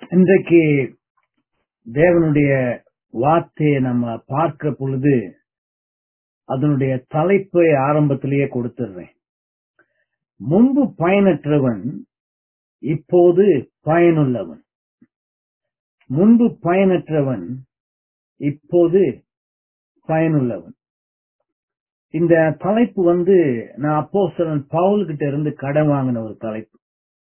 இன்றைக்கு தேவனுடைய வார்த்தையை நம்ம பார்க்கிற பொழுது அதனுடைய தலைப்பை ஆரம்பத்திலேயே கொடுத்துடுறேன் முன்பு பயனற்றவன் இப்போது பயனுள்ளவன் முன்பு பயனற்றவன் இப்போது பயனுள்ளவன் இந்த தலைப்பு வந்து நான் அப்போஸ்தலன் பவுல் கிட்ட இருந்து கடன் வாங்கின ஒரு தலைப்பு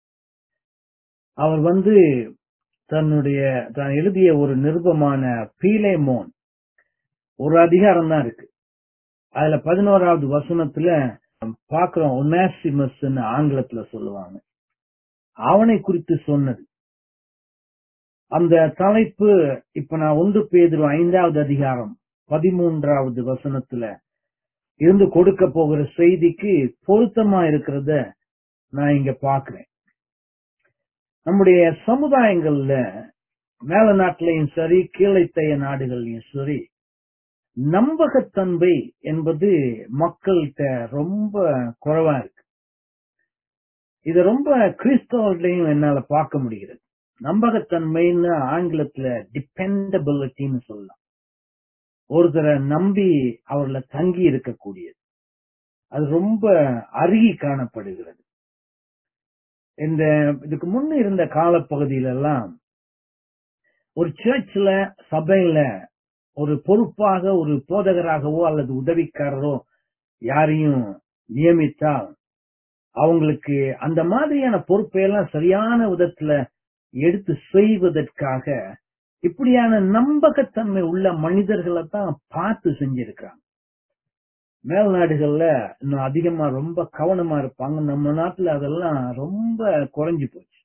அவர் வந்து தன்னுடைய தான் எழுதிய ஒரு நிருபமான பீலேமோன் ஒரு அதிகாரம் தான் இருக்கு அதுல பதினோராவது வசனத்துல பாக்குறோம் ஒனாசிமஸ் ஆங்கிலத்துல சொல்லுவாங்க அவனை குறித்து சொன்னது அந்த தலைப்பு இப்ப நான் ஒன்று பேதுரு ஐந்தாவது அதிகாரம் பதிமூன்றாவது வசனத்துல இருந்து கொடுக்க போகிற செய்திக்கு பொருத்தமா இருக்கிறத நான் இங்க பாக்குறேன் நம்முடைய சமுதாயங்கள்ல மேல நாட்டிலையும் சரி கீழைத்தைய நாடுகள்லயும் சரி நம்பகத்தன்மை என்பது மக்கள்கிட்ட ரொம்ப குறைவா இருக்கு இது ரொம்ப கிறிஸ்தவர்களையும் என்னால பார்க்க முடிகிறது நம்பகத்தன்மைன்னு ஆங்கிலத்துல டிபெண்டபிலிட்டின்னு சொல்லலாம் ஒருத்தரை நம்பி அவர்ல தங்கி இருக்கக்கூடியது அது ரொம்ப அருகி காணப்படுகிறது இந்த இதுக்கு முன்ன இருந்த காலப்பகுதியில எல்லாம் ஒரு சர்ச்ல சபையில ஒரு பொறுப்பாக ஒரு போதகராகவோ அல்லது உதவிக்காரரோ யாரையும் நியமித்தால் அவங்களுக்கு அந்த மாதிரியான பொறுப்பையெல்லாம் சரியான விதத்துல எடுத்து செய்வதற்காக இப்படியான நம்பகத்தன்மை உள்ள மனிதர்களை தான் பார்த்து செஞ்சிருக்கிறாங்க மேல் நாடுகள்ல இன்னும் அதிகமா ரொம்ப கவனமா இருப்பாங்க நம்ம நாட்டுல அதெல்லாம் ரொம்ப குறைஞ்சு போச்சு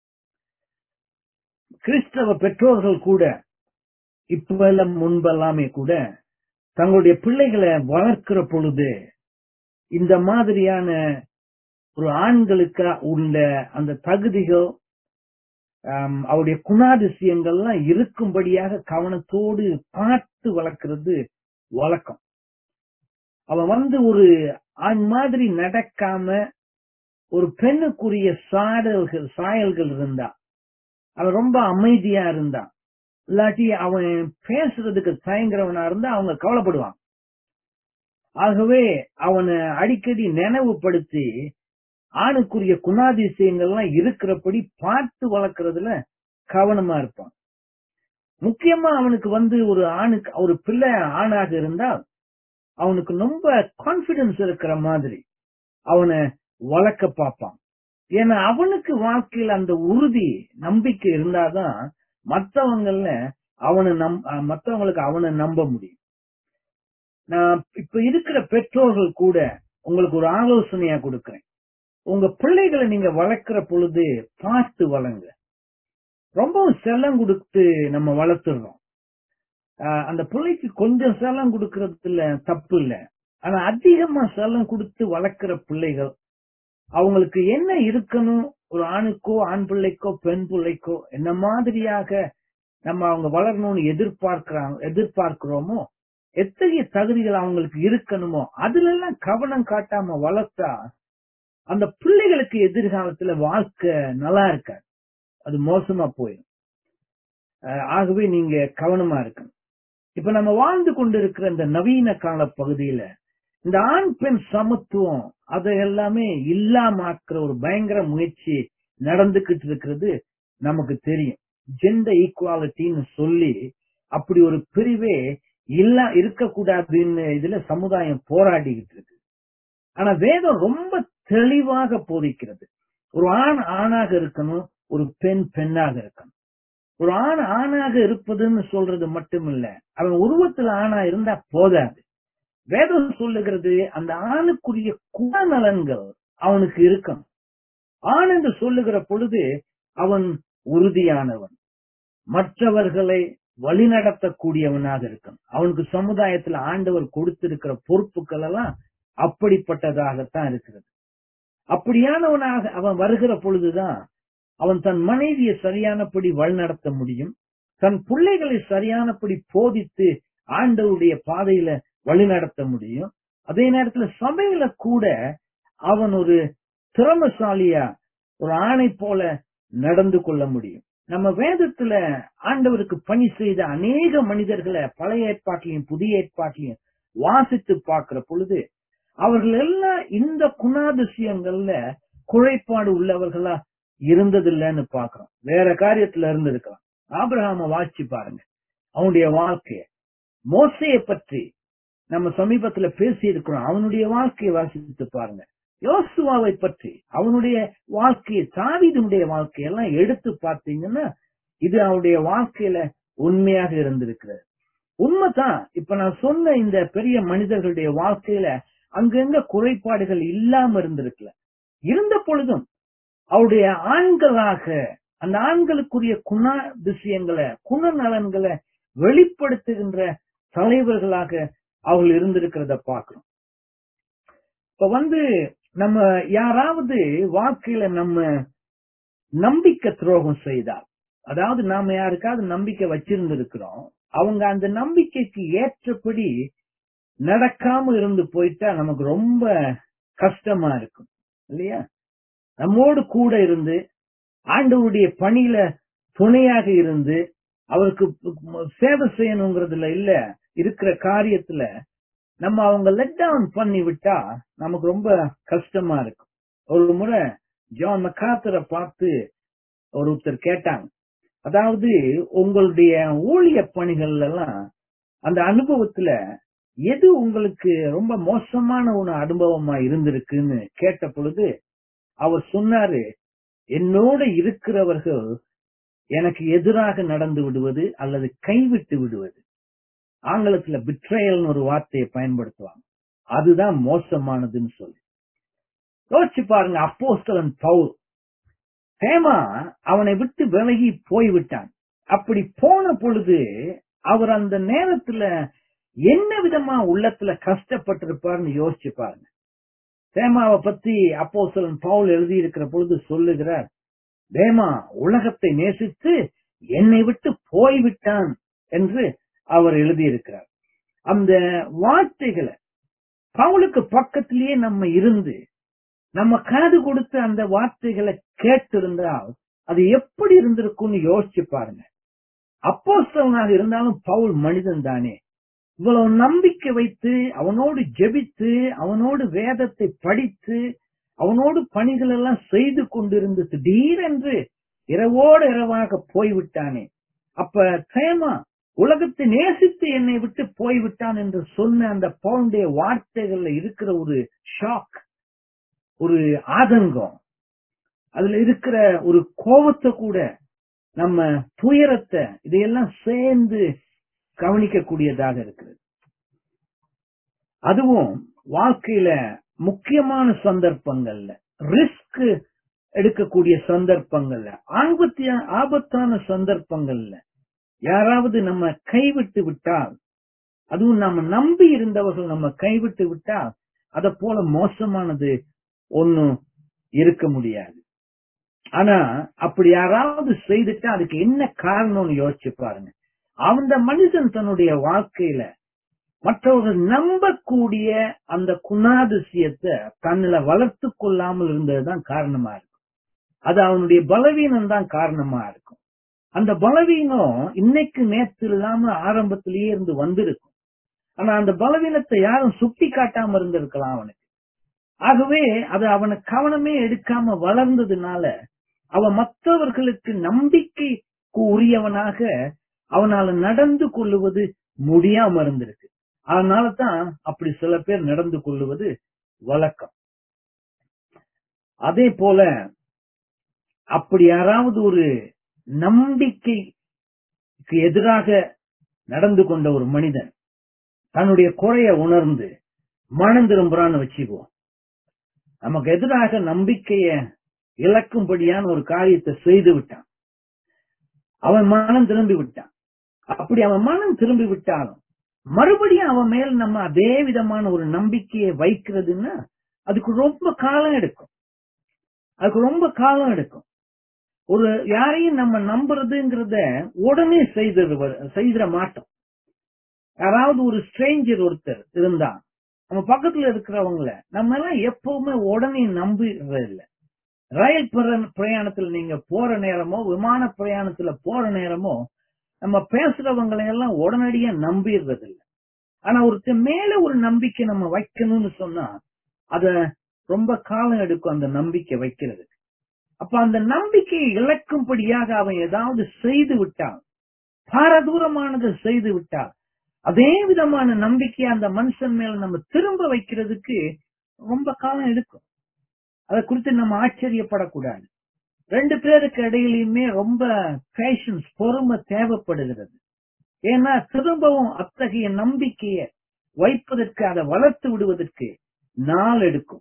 கிறிஸ்தவ பெற்றோர்கள் கூட இப்ப எல்லாம் முன்பெல்லாமே கூட தங்களுடைய பிள்ளைகளை வளர்க்கிற பொழுது இந்த மாதிரியான ஒரு ஆண்களுக்கு உள்ள அந்த தகுதிகள் அவருடைய குணாதிசயங்கள்லாம் இருக்கும்படியாக கவனத்தோடு பார்த்து வளர்க்கிறது வழக்கம் அவன் வந்து ஒரு ஆண் மாதிரி நடக்காம ஒரு பெண்ணுக்குரிய சாடல்கள் சாயல்கள் இருந்தா அவன் ரொம்ப அமைதியா இருந்தான் இல்லாட்டி அவன் பேசுறதுக்கு தயங்குறவனா இருந்தா அவங்க கவலைப்படுவான் ஆகவே அவனை அடிக்கடி நினைவுபடுத்தி ஆணுக்குரிய குணாதிசயங்கள்லாம் இருக்கிறபடி பார்த்து வளர்க்கறதுல கவனமா இருப்பான் முக்கியமா அவனுக்கு வந்து ஒரு ஆணுக்கு ஒரு பிள்ளை ஆணாக இருந்தால் அவனுக்கு ரொம்ப கான்பிடன்ஸ் இருக்கிற மாதிரி அவனை வளர்க்க பார்ப்பான் ஏன்னா அவனுக்கு வாழ்க்கையில் அந்த உறுதி நம்பிக்கை இருந்தாதான் மற்றவங்கள அவனை நம் மற்றவங்களுக்கு அவனை நம்ப முடியும் நான் இப்ப இருக்கிற பெற்றோர்கள் கூட உங்களுக்கு ஒரு ஆலோசனையா கொடுக்கிறேன் உங்க பிள்ளைகளை நீங்க வளர்க்கிற பொழுது பார்த்து வளங்க ரொம்பவும் செல்லம் கொடுத்து நம்ம வளர்த்துடுறோம் அந்த பிள்ளைக்கு கொஞ்சம் செல்லம் கொடுக்கறதுல தப்பு இல்ல ஆனா அதிகமா செல்லம் கொடுத்து வளர்க்கிற பிள்ளைகள் அவங்களுக்கு என்ன இருக்கணும் ஒரு ஆணுக்கோ ஆண் பிள்ளைக்கோ பெண் பிள்ளைக்கோ என்ன மாதிரியாக நம்ம அவங்க வளரணும்னு எதிர்பார்க்கிறாங்க எதிர்பார்க்கிறோமோ எத்தகைய தகுதிகள் அவங்களுக்கு இருக்கணுமோ அதுல எல்லாம் கவனம் காட்டாம வளர்த்தா அந்த பிள்ளைகளுக்கு எதிர்காலத்துல வாழ்க்கை நல்லா இருக்காது அது மோசமா போயிடும் ஆகவே நீங்க கவனமா இருக்கணும் இப்ப நம்ம வாழ்ந்து கொண்டிருக்கிற இந்த நவீன கால பகுதியில இந்த ஆண் பெண் சமத்துவம் அதை எல்லாமே இல்லாமக்கிற ஒரு பயங்கர முயற்சி நடந்துகிட்டு இருக்கிறது நமக்கு தெரியும் ஜெண்டர் ஈக்குவாலிட்டின்னு சொல்லி அப்படி ஒரு பிரிவே இல்ல இருக்கக்கூடாதுன்னு இதுல சமுதாயம் போராடிக்கிட்டு இருக்கு ஆனா வேதம் ரொம்ப தெளிவாக போதிக்கிறது ஒரு ஆண் ஆணாக இருக்கணும் ஒரு பெண் பெண்ணாக இருக்கணும் ஒரு ஆண் ஆணாக இருப்பதுன்னு சொல்றது மட்டுமில்ல அவன் உருவத்துல ஆணா இருந்தா போதாது வேதம் சொல்லுகிறது அந்த ஆணுக்குரிய குணநலன்கள் அவனுக்கு இருக்கணும் ஆண் என்று சொல்லுகிற பொழுது அவன் உறுதியானவன் மற்றவர்களை வழிநடத்தக்கூடியவனாக இருக்கணும் அவனுக்கு சமுதாயத்துல ஆண்டவர் கொடுத்திருக்கிற பொறுப்புகள் எல்லாம் அப்படிப்பட்டதாகத்தான் இருக்கிறது அப்படியானவனாக அவன் வருகிற பொழுதுதான் அவன் தன் மனைவியை சரியானபடி வழிநடத்த முடியும் தன் பிள்ளைகளை சரியானபடி போதித்து ஆண்டவருடைய பாதையில வழிநடத்த முடியும் அதே நேரத்துல சபையில கூட அவன் ஒரு திறமசாலியா ஒரு ஆணை போல நடந்து கொள்ள முடியும் நம்ம வேதத்துல ஆண்டவருக்கு பணி செய்த அநேக மனிதர்களை பழைய ஏற்பாட்டிலையும் புதிய ஏற்பாட்டிலையும் வாசித்து பார்க்கிற பொழுது அவர்கள் எல்லாம் இந்த குணாதிசயங்கள்ல குறைபாடு உள்ளவர்களா இருந்ததில்லைன்னு பாக்குறோம் வேற காரியத்துல இருந்திருக்கலாம் ஆபிரகாம வாசிச்சு பாருங்க அவனுடைய வாழ்க்கைய மோசைய பற்றி நம்ம சமீபத்துல பேசி இருக்கிறோம் அவனுடைய வாழ்க்கையை வாசித்து பாருங்க யோசுவாவை பற்றி அவனுடைய வாழ்க்கையை தாவீதுடைய வாழ்க்கையெல்லாம் எடுத்து பார்த்தீங்கன்னா இது அவனுடைய வாழ்க்கையில உண்மையாக இருந்திருக்கிறது உண்மைதான் இப்ப நான் சொன்ன இந்த பெரிய மனிதர்களுடைய வாழ்க்கையில அங்கங்க குறைபாடுகள் இல்லாம இருந்திருக்கல இருந்த பொழுதும் அவருடைய ஆண்களாக அந்த ஆண்களுக்குரிய குணாதிசயங்களை குணநலன்களை வெளிப்படுத்துகின்ற தலைவர்களாக அவர்கள் இருந்திருக்கிறத பார்க்கிறோம் இப்ப வந்து நம்ம யாராவது வாழ்க்கையில நம்ம நம்பிக்கை துரோகம் செய்தால் அதாவது நாம யாருக்காவது நம்பிக்கை வச்சிருந்திருக்கிறோம் அவங்க அந்த நம்பிக்கைக்கு ஏற்றபடி நடக்காம இருந்து போயிட்டா நமக்கு ரொம்ப கஷ்டமா இருக்கும் இல்லையா நம்மோடு கூட இருந்து ஆண்டவருடைய பணியில துணையாக இருந்து அவருக்கு சேவை செய்யணுங்கிறதுல இல்ல இருக்கிற காரியத்துல நம்ம அவங்க லெட் டவுன் பண்ணி விட்டா நமக்கு ரொம்ப கஷ்டமா இருக்கும் ஒரு முறை ஜான் மக்காத்தரை பார்த்து ஒருத்தர் கேட்டாங்க அதாவது உங்களுடைய ஊழிய பணிகள் எல்லாம் அந்த அனுபவத்துல எது உங்களுக்கு ரொம்ப மோசமான ஒரு அனுபவமா இருந்திருக்குன்னு கேட்ட பொழுது அவர் சொன்னாரு என்னோட இருக்கிறவர்கள் எனக்கு எதிராக நடந்து விடுவது அல்லது கைவிட்டு விடுவது ஆங்கிலத்துல பிட்ரயல்னு ஒரு வார்த்தையை பயன்படுத்துவாங்க அதுதான் மோசமானதுன்னு சொல்லி யோசிச்சு பாருங்க அப்போஸ்தலன் பவுல் தேமா அவனை விட்டு விலகி போய்விட்டான் அப்படி போன பொழுது அவர் அந்த நேரத்துல என்ன விதமா உள்ளத்துல கஷ்டப்பட்டிருப்பார்னு யோசிச்சு பாருங்க தேமாவை பத்தி அப்போஸ்தலன் பவுல் எழுதி இருக்கிற பொழுது சொல்லுகிறார் தேமா உலகத்தை நேசித்து என்னை விட்டு போய்விட்டான் என்று அவர் எழுதியிருக்கிறார் அந்த வார்த்தைகளை பவுலுக்கு பக்கத்திலேயே நம்ம இருந்து நம்ம காது கொடுத்து அந்த வார்த்தைகளை கேட்டிருந்தால் அது எப்படி இருந்திருக்கும்னு யோசிச்சு பாருங்க அப்போஸ்தலனாக இருந்தாலும் பவுல் மனிதன் தானே இவ்வளவு நம்பிக்கை வைத்து அவனோடு ஜெபித்து அவனோடு வேதத்தை படித்து அவனோடு பணிகள் எல்லாம் செய்து கொண்டிருந்து திடீரென்று இரவோடு இரவாக போய்விட்டானே அப்ப தேமா உலகத்தை நேசித்து என்னை விட்டு போய்விட்டான் என்று சொன்ன அந்த பவுனுடைய வார்த்தைகள்ல இருக்கிற ஒரு ஷாக் ஒரு ஆதங்கம் அதுல இருக்கிற ஒரு கோபத்தை கூட நம்ம துயரத்தை இதையெல்லாம் சேர்ந்து கவனிக்கக்கூடியதாக இருக்கிறது அதுவும் வாழ்க்கையில முக்கியமான சந்தர்ப்பங்கள்ல ரிஸ்க் எடுக்கக்கூடிய சந்தர்ப்பங்கள்ல ஆபத்திய ஆபத்தான சந்தர்ப்பங்கள்ல யாராவது நம்ம கைவிட்டு விட்டால் அதுவும் நம்ம நம்பி இருந்தவர்கள் நம்ம கைவிட்டு விட்டால் அத போல மோசமானது ஒன்னும் இருக்க முடியாது ஆனா அப்படி யாராவது செய்துட்டா அதுக்கு என்ன காரணம்னு யோசிச்சு பாருங்க அந்த மனுஷன் தன்னுடைய வாழ்க்கையில மற்றவர்கள் நம்பக்கூடிய அந்த குணாதிசயத்தை தன்னில வளர்த்து கொள்ளாமல் இருந்ததுதான் காரணமா இருக்கும் அது அவனுடைய பலவீனம் தான் காரணமா இருக்கும் அந்த பலவீனம் இன்னைக்கு நேற்று இல்லாம ஆரம்பத்திலேயே இருந்து வந்திருக்கும் ஆனா அந்த பலவீனத்தை யாரும் சுட்டி காட்டாம இருந்திருக்கலாம் அவனுக்கு ஆகவே அது அவனை கவனமே எடுக்காம வளர்ந்ததுனால அவன் மற்றவர்களுக்கு நம்பிக்கைக்கு உரியவனாக அவனால நடந்து கொள்ளுவது முடியாம இருந்திருக்கு அதனாலதான் அப்படி சில பேர் நடந்து கொள்ளுவது வழக்கம் அதே போல அப்படி யாராவது ஒரு நம்பிக்கைக்கு எதிராக நடந்து கொண்ட ஒரு மனிதன் தன்னுடைய குறைய உணர்ந்து மனம் திரும்புறான்னு வச்சுக்குவோம் நமக்கு எதிராக நம்பிக்கைய இழக்கும்படியான ஒரு காரியத்தை செய்து விட்டான் அவன் மனம் திரும்பி விட்டான் அப்படி அவன் மனம் திரும்பி விட்டாலும் மறுபடியும் அவன் மேல் நம்ம அதே விதமான ஒரு நம்பிக்கையை வைக்கிறதுன்னா அதுக்கு ரொம்ப காலம் எடுக்கும் அதுக்கு ரொம்ப காலம் எடுக்கும் ஒரு யாரையும் நம்ம நம்புறதுங்கிறத உடனே செய்திட செய்திட மாட்டோம் யாராவது ஒரு ஸ்ட்ரேஞ்சர் ஒருத்தர் இருந்தா நம்ம பக்கத்துல இருக்கிறவங்கள நம்ம எல்லாம் எப்பவுமே உடனே நம்புறது இல்லை ரயில் பிர- பிரயாணத்துல நீங்க போற நேரமோ விமான பிரயாணத்துல போற நேரமோ நம்ம பேசுறவங்களை எல்லாம் உடனடியா நம்பிடுறது இல்ல ஆனா ஒருத்தர் மேல ஒரு நம்பிக்கை நம்ம வைக்கணும்னு சொன்னா அத ரொம்ப காலம் எடுக்கும் அந்த நம்பிக்கை வைக்கிறது அப்ப அந்த நம்பிக்கையை இழக்கும்படியாக அவன் ஏதாவது செய்து விட்டான் பாரதூரமானதை செய்து விட்டான் அதே விதமான நம்பிக்கையை அந்த மனுஷன் மேல நம்ம திரும்ப வைக்கிறதுக்கு ரொம்ப காலம் எடுக்கும் அதை குறித்து நம்ம ஆச்சரியப்படக்கூடாது ரெண்டு பேருக்கு இடையிலுமே ரொம்ப பேஷன்ஸ் பொறுமை தேவைப்படுகிறது ஏன்னா திரும்பவும் அத்தகைய நம்பிக்கையை வைப்பதற்கு அதை வளர்த்து விடுவதற்கு நாள் எடுக்கும்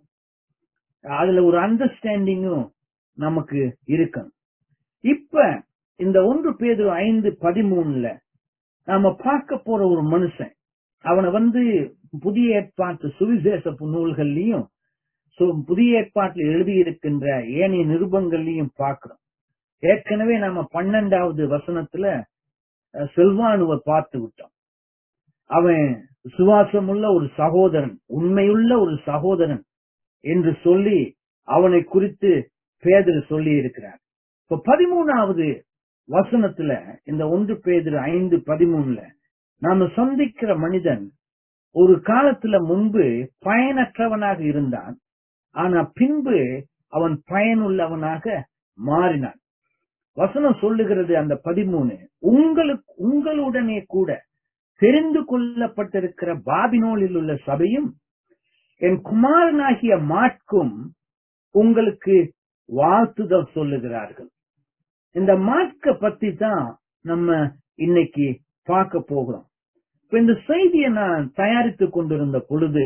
அதுல ஒரு அண்டர்ஸ்டாண்டிங்கும் நமக்கு இருக்கணும் இப்ப இந்த ஒன்று பேது ஐந்து பதிமூணுல நாம பார்க்க போற ஒரு மனுஷன் அவனை வந்து புதிய ஏற்பாட்டு சுவிசேஷ நூல்கள்லயும் சு- புதிய ஏற்பாட்டில் எழுதியிருக்கின்ற ஏனைய நிருபங்கள்லயும் பார்க்கிறோம் ஏற்கனவே நாம பன்னெண்டாவது வசனத்துல அஹ், செல்வானுவை பார்த்து விட்டோம் அவன் சுவாசமுள்ள ஒரு சகோதரன் உண்மையுள்ள ஒரு சகோதரன் என்று சொல்லி அவனை குறித்து பேதர் சொல்லி இருக்கிறார் இப்ப பதிமூணாவது வசனத்துல இந்த ஒன்று பேதர் ஐந்து பதிமூணுல நாம சந்திக்கிற மனிதன் ஒரு காலத்துல முன்பு பயனற்றவனாக இருந்தான் ஆனா பின்பு அவன் பயனுள்ளவனாக மாறினான் வசனம் சொல்லுகிறது அந்த பதிமூணு உங்களுக்கு உங்களுடனே கூட தெரிந்து கொள்ளப்பட்டிருக்கிற பாபினோலில் உள்ள சபையும் என் குமாரனாகிய மாட்கும் உங்களுக்கு வாழ்த்துதல் சொல்லுகிறார்கள் இந்த மாட்க பத்தி தான் நம்ம இன்னைக்கு பார்க்க போகிறோம் இப்ப இந்த செய்தியை நான் தயாரித்துக் கொண்டிருந்த பொழுது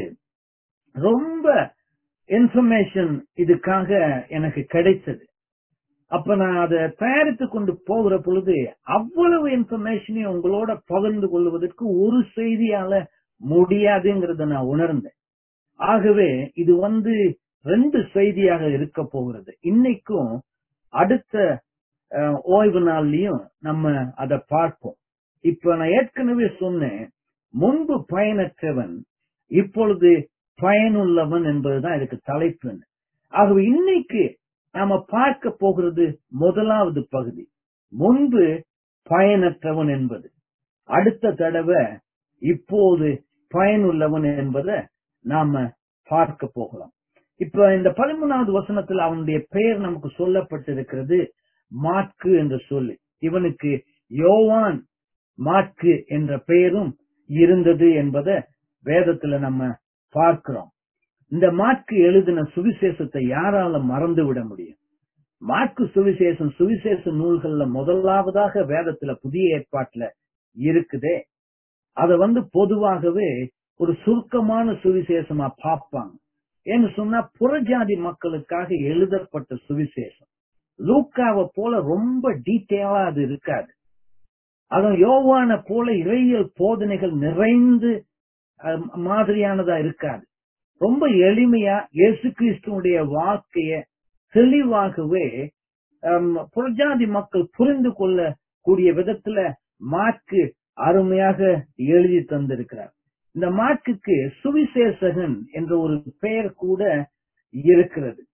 ரொம்ப இன்ஃபர்மேஷன் இதுக்காக எனக்கு கிடைத்தது அப்ப நான் அதை தயாரித்துக் கொண்டு போகிற பொழுது அவ்வளவு இன்ஃபர்மேஷனையும் உங்களோட பகிர்ந்து கொள்வதற்கு ஒரு செய்தியால முடியாதுங்கிறத நான் உணர்ந்தேன் ஆகவே இது வந்து ரெண்டு செய்தியாக இருக்க போகிறது இன்னைக்கும் அடுத்த அஹ், ஓய்வு நாள்லயும் நம்ம அதை பார்ப்போம் இப்ப நான் ஏற்கனவே சொன்னேன் முன்பு பயனற்றவன் இப்பொழுது பயனுள்ளவன் என்பதுதான் இதுக்கு தலைப்பு ஆகவே இன்னைக்கு நாம பார்க்க போகிறது முதலாவது பகுதி முன்பு பயனற்றவன் என்பது அடுத்த தடவை இப்போது பயனுள்ளவன் என்பதை நாம பார்க்க போகிறோம் இப்ப இந்த பதிமூணாவது வசனத்தில் அவனுடைய பெயர் நமக்கு சொல்லப்பட்டிருக்கிறது மாற்கு என்று சொல்லி இவனுக்கு யோவான் மாற்கு என்ற பெயரும் இருந்தது என்பதை வேதத்துல நம்ம பார்க்கிறோம் இந்த மாற்கு எழுதின சுவிசேஷத்தை யாரால மறந்து விட முடியும் மாற்கு சுவிசேஷம் சுவிசேஷ நூல்கள்ல முதலாவதாக வேதத்துல புதிய ஏற்பாட்டுல இருக்குதே அத வந்து பொதுவாகவே ஒரு சுருக்கமான சுவிசேஷமா பார்ப்பாங்க ஏன்னு சொன்னா புறஜாதி மக்களுக்காக எழுதப்பட்ட சுவிசேஷம் லூக்காவை போல ரொம்ப டீட்டெயிலா அது இருக்காது அதுவும் யோவான போல இறையியல் போதனைகள் நிறைந்து அஹ், மாதிரியானதா இருக்காது ரொம்ப எளிமையா இயேசு கிறிஸ்துவனுடைய வாழ்க்கைய தெளிவாகவே ஹம், புறஜாதி மக்கள் புரிந்து கொள்ள கூடிய விதத்துல மாற்கு அருமையாக எழுதி தந்திருக்கிறார் இந்த மார்க்குக்கு சுவிசேஷகன் என்ற ஒரு பெயர் கூட இருக்கிறது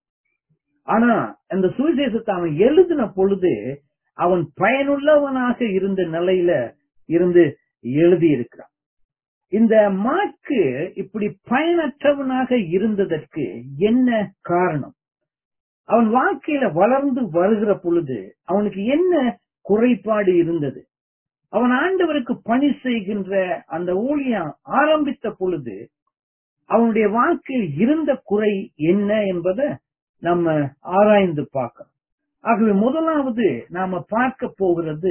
ஆனா அந்த சுவிசேஷத்தை அவன் எழுதின பொழுது அவன் பயனுள்ளவனாக இருந்த நிலையில இருந்து எழுதி இருக்கிறான் இந்த மார்க்கு இப்படி பயனற்றவனாக இருந்ததற்கு என்ன காரணம் அவன் வாழ்க்கையில வளர்ந்து வருகிற பொழுது அவனுக்கு என்ன குறைபாடு இருந்தது அவன் ஆண்டவருக்கு பணி செய்கின்ற அந்த ஊழியம் ஆரம்பித்த பொழுது அவனுடைய வாழ்க்கையில் இருந்த குறை என்ன என்பதை நம்ம ஆராய்ந்து பார்க்கணும் ஆகவே முதலாவது நாம பார்க்க போகிறது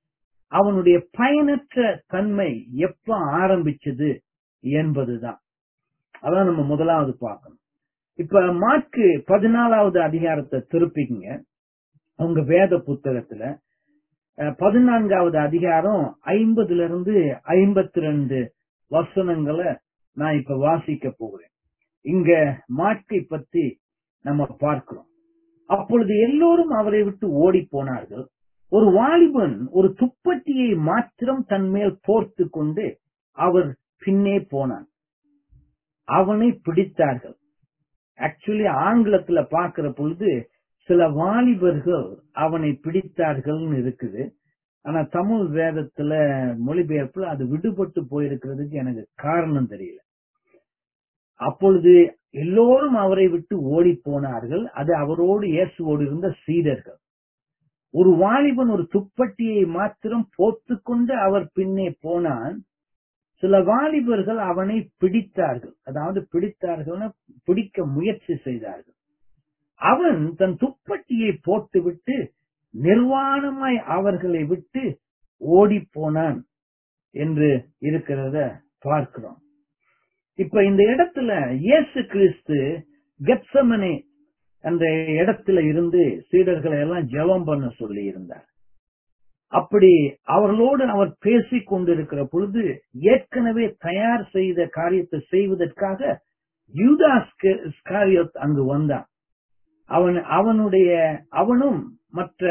அவனுடைய பயனற்ற தன்மை எப்ப ஆரம்பிச்சது என்பதுதான் அதான் நம்ம முதலாவது பார்க்கணும் இப்ப மார்க்கு பதினாலாவது அதிகாரத்தை திருப்பிங்க உங்க வேத புத்தகத்துல அஹ், பதினான்காவது அதிகாரம் ஐம்பதுல இருந்து ஐம்பத்தி ரெண்டு வசனங்களை நான் இப்ப வாசிக்க போகிறேன் இங்க மார்க்கை பத்தி நம்ம பார்க்கிறோம் அப்பொழுது எல்லோரும் அவரை விட்டு ஓடி போனார்கள் ஒரு வாலிபன் ஒரு துப்பட்டியை மாத்திரம் தன் மேல் போர்த்து கொண்டு அவர் பின்னே போனான் அவனை பிடித்தார்கள் ஆக்சுவலி ஆங்கிலத்துல பார்க்கிற பொழுது சில வாலிபர்கள் அவனை பிடித்தார்கள்னு இருக்குது ஆனா தமிழ் வேதத்துல மொழிபெயர்ப்புல அது விடுபட்டு போயிருக்கிறதுக்கு எனக்கு காரணம் தெரியல அப்பொழுது எல்லோரும் அவரை விட்டு ஓடி போனார்கள் அது அவரோடு இயேசுவோடு இருந்த சீடர்கள் ஒரு வாலிபன் ஒரு துப்பட்டியை மாத்திரம் போத்துக்கொண்டு அவர் பின்னே போனான் சில வாலிபர்கள் அவனை பிடித்தார்கள் அதாவது பிடித்தார்கள்னா பிடிக்க முயற்சி செய்தார்கள் அவன் தன் துப்பட்டியை போட்டுவிட்டு நிர்வாணமாய் அவர்களை விட்டு ஓடி போனான் என்று இருக்கிறத பார்க்கிறோம் இப்ப இந்த இடத்துல இயேசு கிறிஸ்து கெப்சமனே அந்த இடத்துல இருந்து சீடர்களை எல்லாம் ஜெபம் பண்ண சொல்லி இருந்தார் அப்படி அவர்களோடு அவர் பேசிக் கொண்டிருக்கிற பொழுது ஏற்கனவே தயார் செய்த காரியத்தை செய்வதற்காக யூதாஸ் காரியத் அங்கு வந்தான் அவன் அவனுடைய அவனும் மற்ற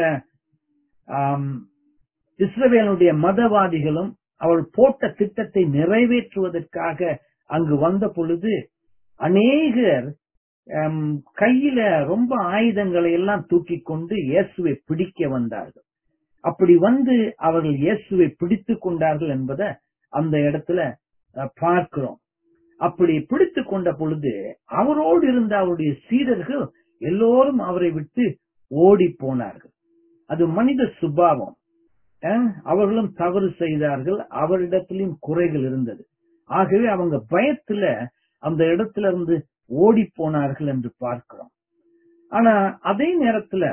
இஸ்ரவேலுடைய மதவாதிகளும் அவள் போட்ட திட்டத்தை நிறைவேற்றுவதற்காக அங்கு வந்த பொழுது அநேகர் கையில ரொம்ப ஆயுதங்களை எல்லாம் தூக்கி கொண்டு இயேசுவை பிடிக்க வந்தார்கள் அப்படி வந்து அவர்கள் இயேசுவை பிடித்து கொண்டார்கள் என்பதை அந்த இடத்துல பார்க்கிறோம் அப்படி பிடித்து கொண்ட பொழுது அவரோடு இருந்த அவருடைய சீடர்கள் எல்லோரும் அவரை விட்டு ஓடி போனார்கள் அது மனித சுபாவம் அவர்களும் தவறு செய்தார்கள் அவரிடத்திலும் குறைகள் இருந்தது ஆகவே அவங்க பயத்துல அந்த இடத்துல இருந்து ஓடி போனார்கள் என்று பார்க்கிறோம் ஆனா அதே நேரத்துல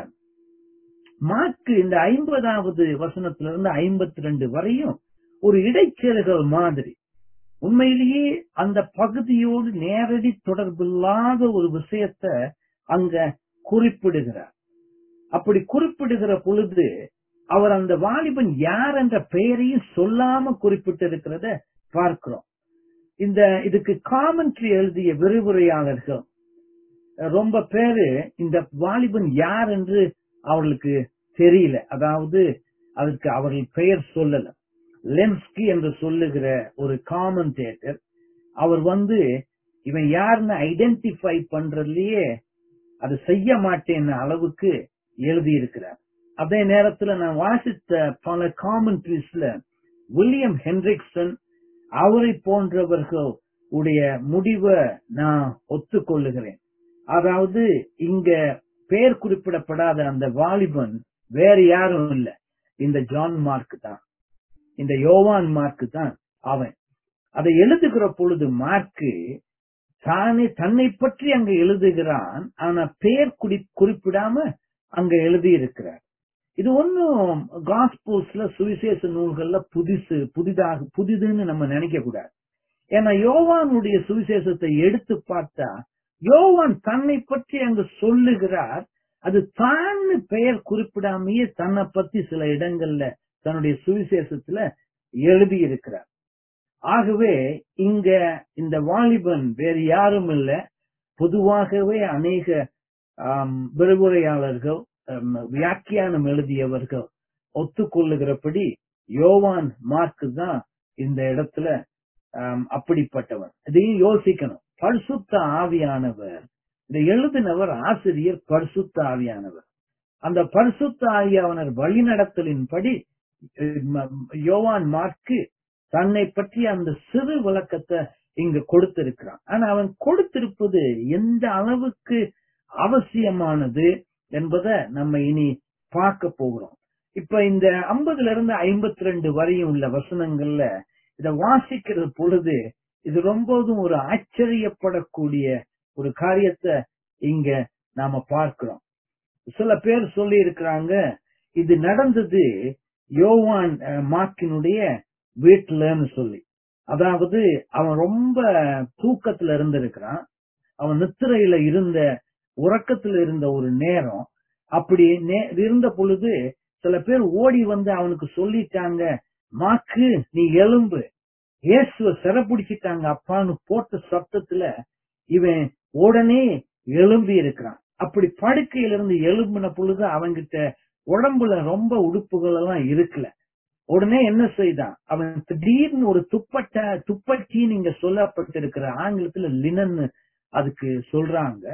மார்க்கு இந்த ஐம்பதாவது வசனத்திலிருந்து ஐம்பத்தி ரெண்டு வரையும் ஒரு இடைச்செருகள் மாதிரி உண்மையிலேயே அந்த பகுதியோடு நேரடி தொடர்பில்லாத ஒரு விஷயத்த அங்க குறிப்பிடுகிறார் அப்படி குறிப்பிடுகிற பொழுது அவர் அந்த வாலிபன் யார் என்ற பெயரையும் சொல்லாம குறிப்பிட்டிருக்கிறத பார்க்கிறோம் இந்த இதுக்கு காமெண்ட்ரி எழுதிய விரிவுரையாளர்கள் ரொம்ப பேரு இந்த வாலிபன் யார் என்று அவர்களுக்கு தெரியல அதாவது அதற்கு அவர்கள் பெயர் சொல்லல லென்ஸ்கி என்று சொல்லுகிற ஒரு காமெண்டேட்டர் அவர் வந்து இவன் யாருன்னு ஐடென்டிஃபை பண்றதுலயே அது செய்ய மாட்டேன் அளவுக்கு எழுதியிருக்கிறார் அதே நேரத்துல நான் வாசித்த பல காமெண்ட்ரிஸ்ல வில்லியம் ஹென்ரிக்சன் அவரை போன்றவர்கள் உடைய முடிவை நான் ஒத்துக்கொள்ளுகிறேன் அதாவது இங்க பெயர் குறிப்பிடப்படாத அந்த வாலிபன் வேற யாரும் இல்ல இந்த ஜான் மார்க் தான் இந்த யோவான் மார்க் தான் அவன் அதை எழுதுகிற பொழுது மார்க்கு தானே தன்னை பற்றி அங்க எழுதுகிறான் ஆனா பெயர் குறி குறிப்பிடாம அங்க எழுதி இருக்கிறார் இது ஒன்னும் காஸ்போல்ஸ்ல சுவிசேஷ நூல்கள்ல புதுசு புதிதாக புதிதுன்னு நம்ம நினைக்க கூடாது ஏன்னா யோவானுடைய சுவிசேஷத்தை எடுத்து பார்த்தா யோவான் தன்னை பற்றி அங்கு சொல்லுகிறார் அது தான் பெயர் குறிப்பிடாமையே தன்னை பத்தி சில இடங்கள்ல தன்னுடைய சுவிசேஷத்துல எழுதி இருக்கிறார் ஆகவே இங்க இந்த வாலிபன் வேறு யாரும் இல்ல பொதுவாகவே அநேக விரிவுரையாளர்கள் வியாக்கியானம் எழுதியவர்கள் ஒத்துக்கொள்ளுகிறபடி யோவான் மார்க் தான் இந்த இடத்துல அப்படிப்பட்டவன் இதையும் யோசிக்கணும் பரிசுத்த ஆவியானவர் இதை எழுதினவர் ஆசிரியர் பரிசுத்த ஆவியானவர் அந்த பரிசுத்த ஆவியானவர் வழிநடத்தலின்படி யோவான் மார்க்கு தன்னை பற்றி அந்த சிறு விளக்கத்தை இங்க கொடுத்திருக்கிறான் ஆனா அவன் கொடுத்திருப்பது எந்த அளவுக்கு அவசியமானது என்பதை நம்ம இனி பார்க்க போகிறோம் இப்ப இந்த ஐம்பதுல இருந்து ஐம்பத்தி ரெண்டு வரையும் உள்ள வசனங்கள்ல இத வாசிக்கிற பொழுது இது ரொம்பவும் ஒரு ஆச்சரியப்படக்கூடிய ஒரு காரியத்தை இங்க நாம பார்க்கிறோம் சில பேர் சொல்லி இருக்கிறாங்க இது நடந்தது யோவான் மாக்கினுடைய வீட்டுலன்னு சொல்லி அதாவது அவன் ரொம்ப தூக்கத்துல இருந்திருக்கிறான் அவன் நித்திரையில இருந்த உறக்கத்துல இருந்த ஒரு நேரம் அப்படி இருந்த பொழுது சில பேர் ஓடி வந்து அவனுக்கு சொல்லிட்டாங்க மாக்கு நீ எலும்பு இயேசுவ சிறப்பிடிச்சிட்டாங்க அப்பான்னு போட்ட சத்தத்துல இவன் உடனே எழும்பி இருக்கிறான் அப்படி படுக்கையில இருந்து எழும்பின பொழுது அவன்கிட்ட உடம்புல ரொம்ப உடுப்புகள் எல்லாம் இருக்குல்ல உடனே என்ன செய்தான் அவன் திடீர்னு ஒரு துப்பட்ட துப்பட்டி நீங்க சொல்லப்பட்டிருக்கிற ஆங்கிலத்துல லினன் அதுக்கு சொல்றாங்க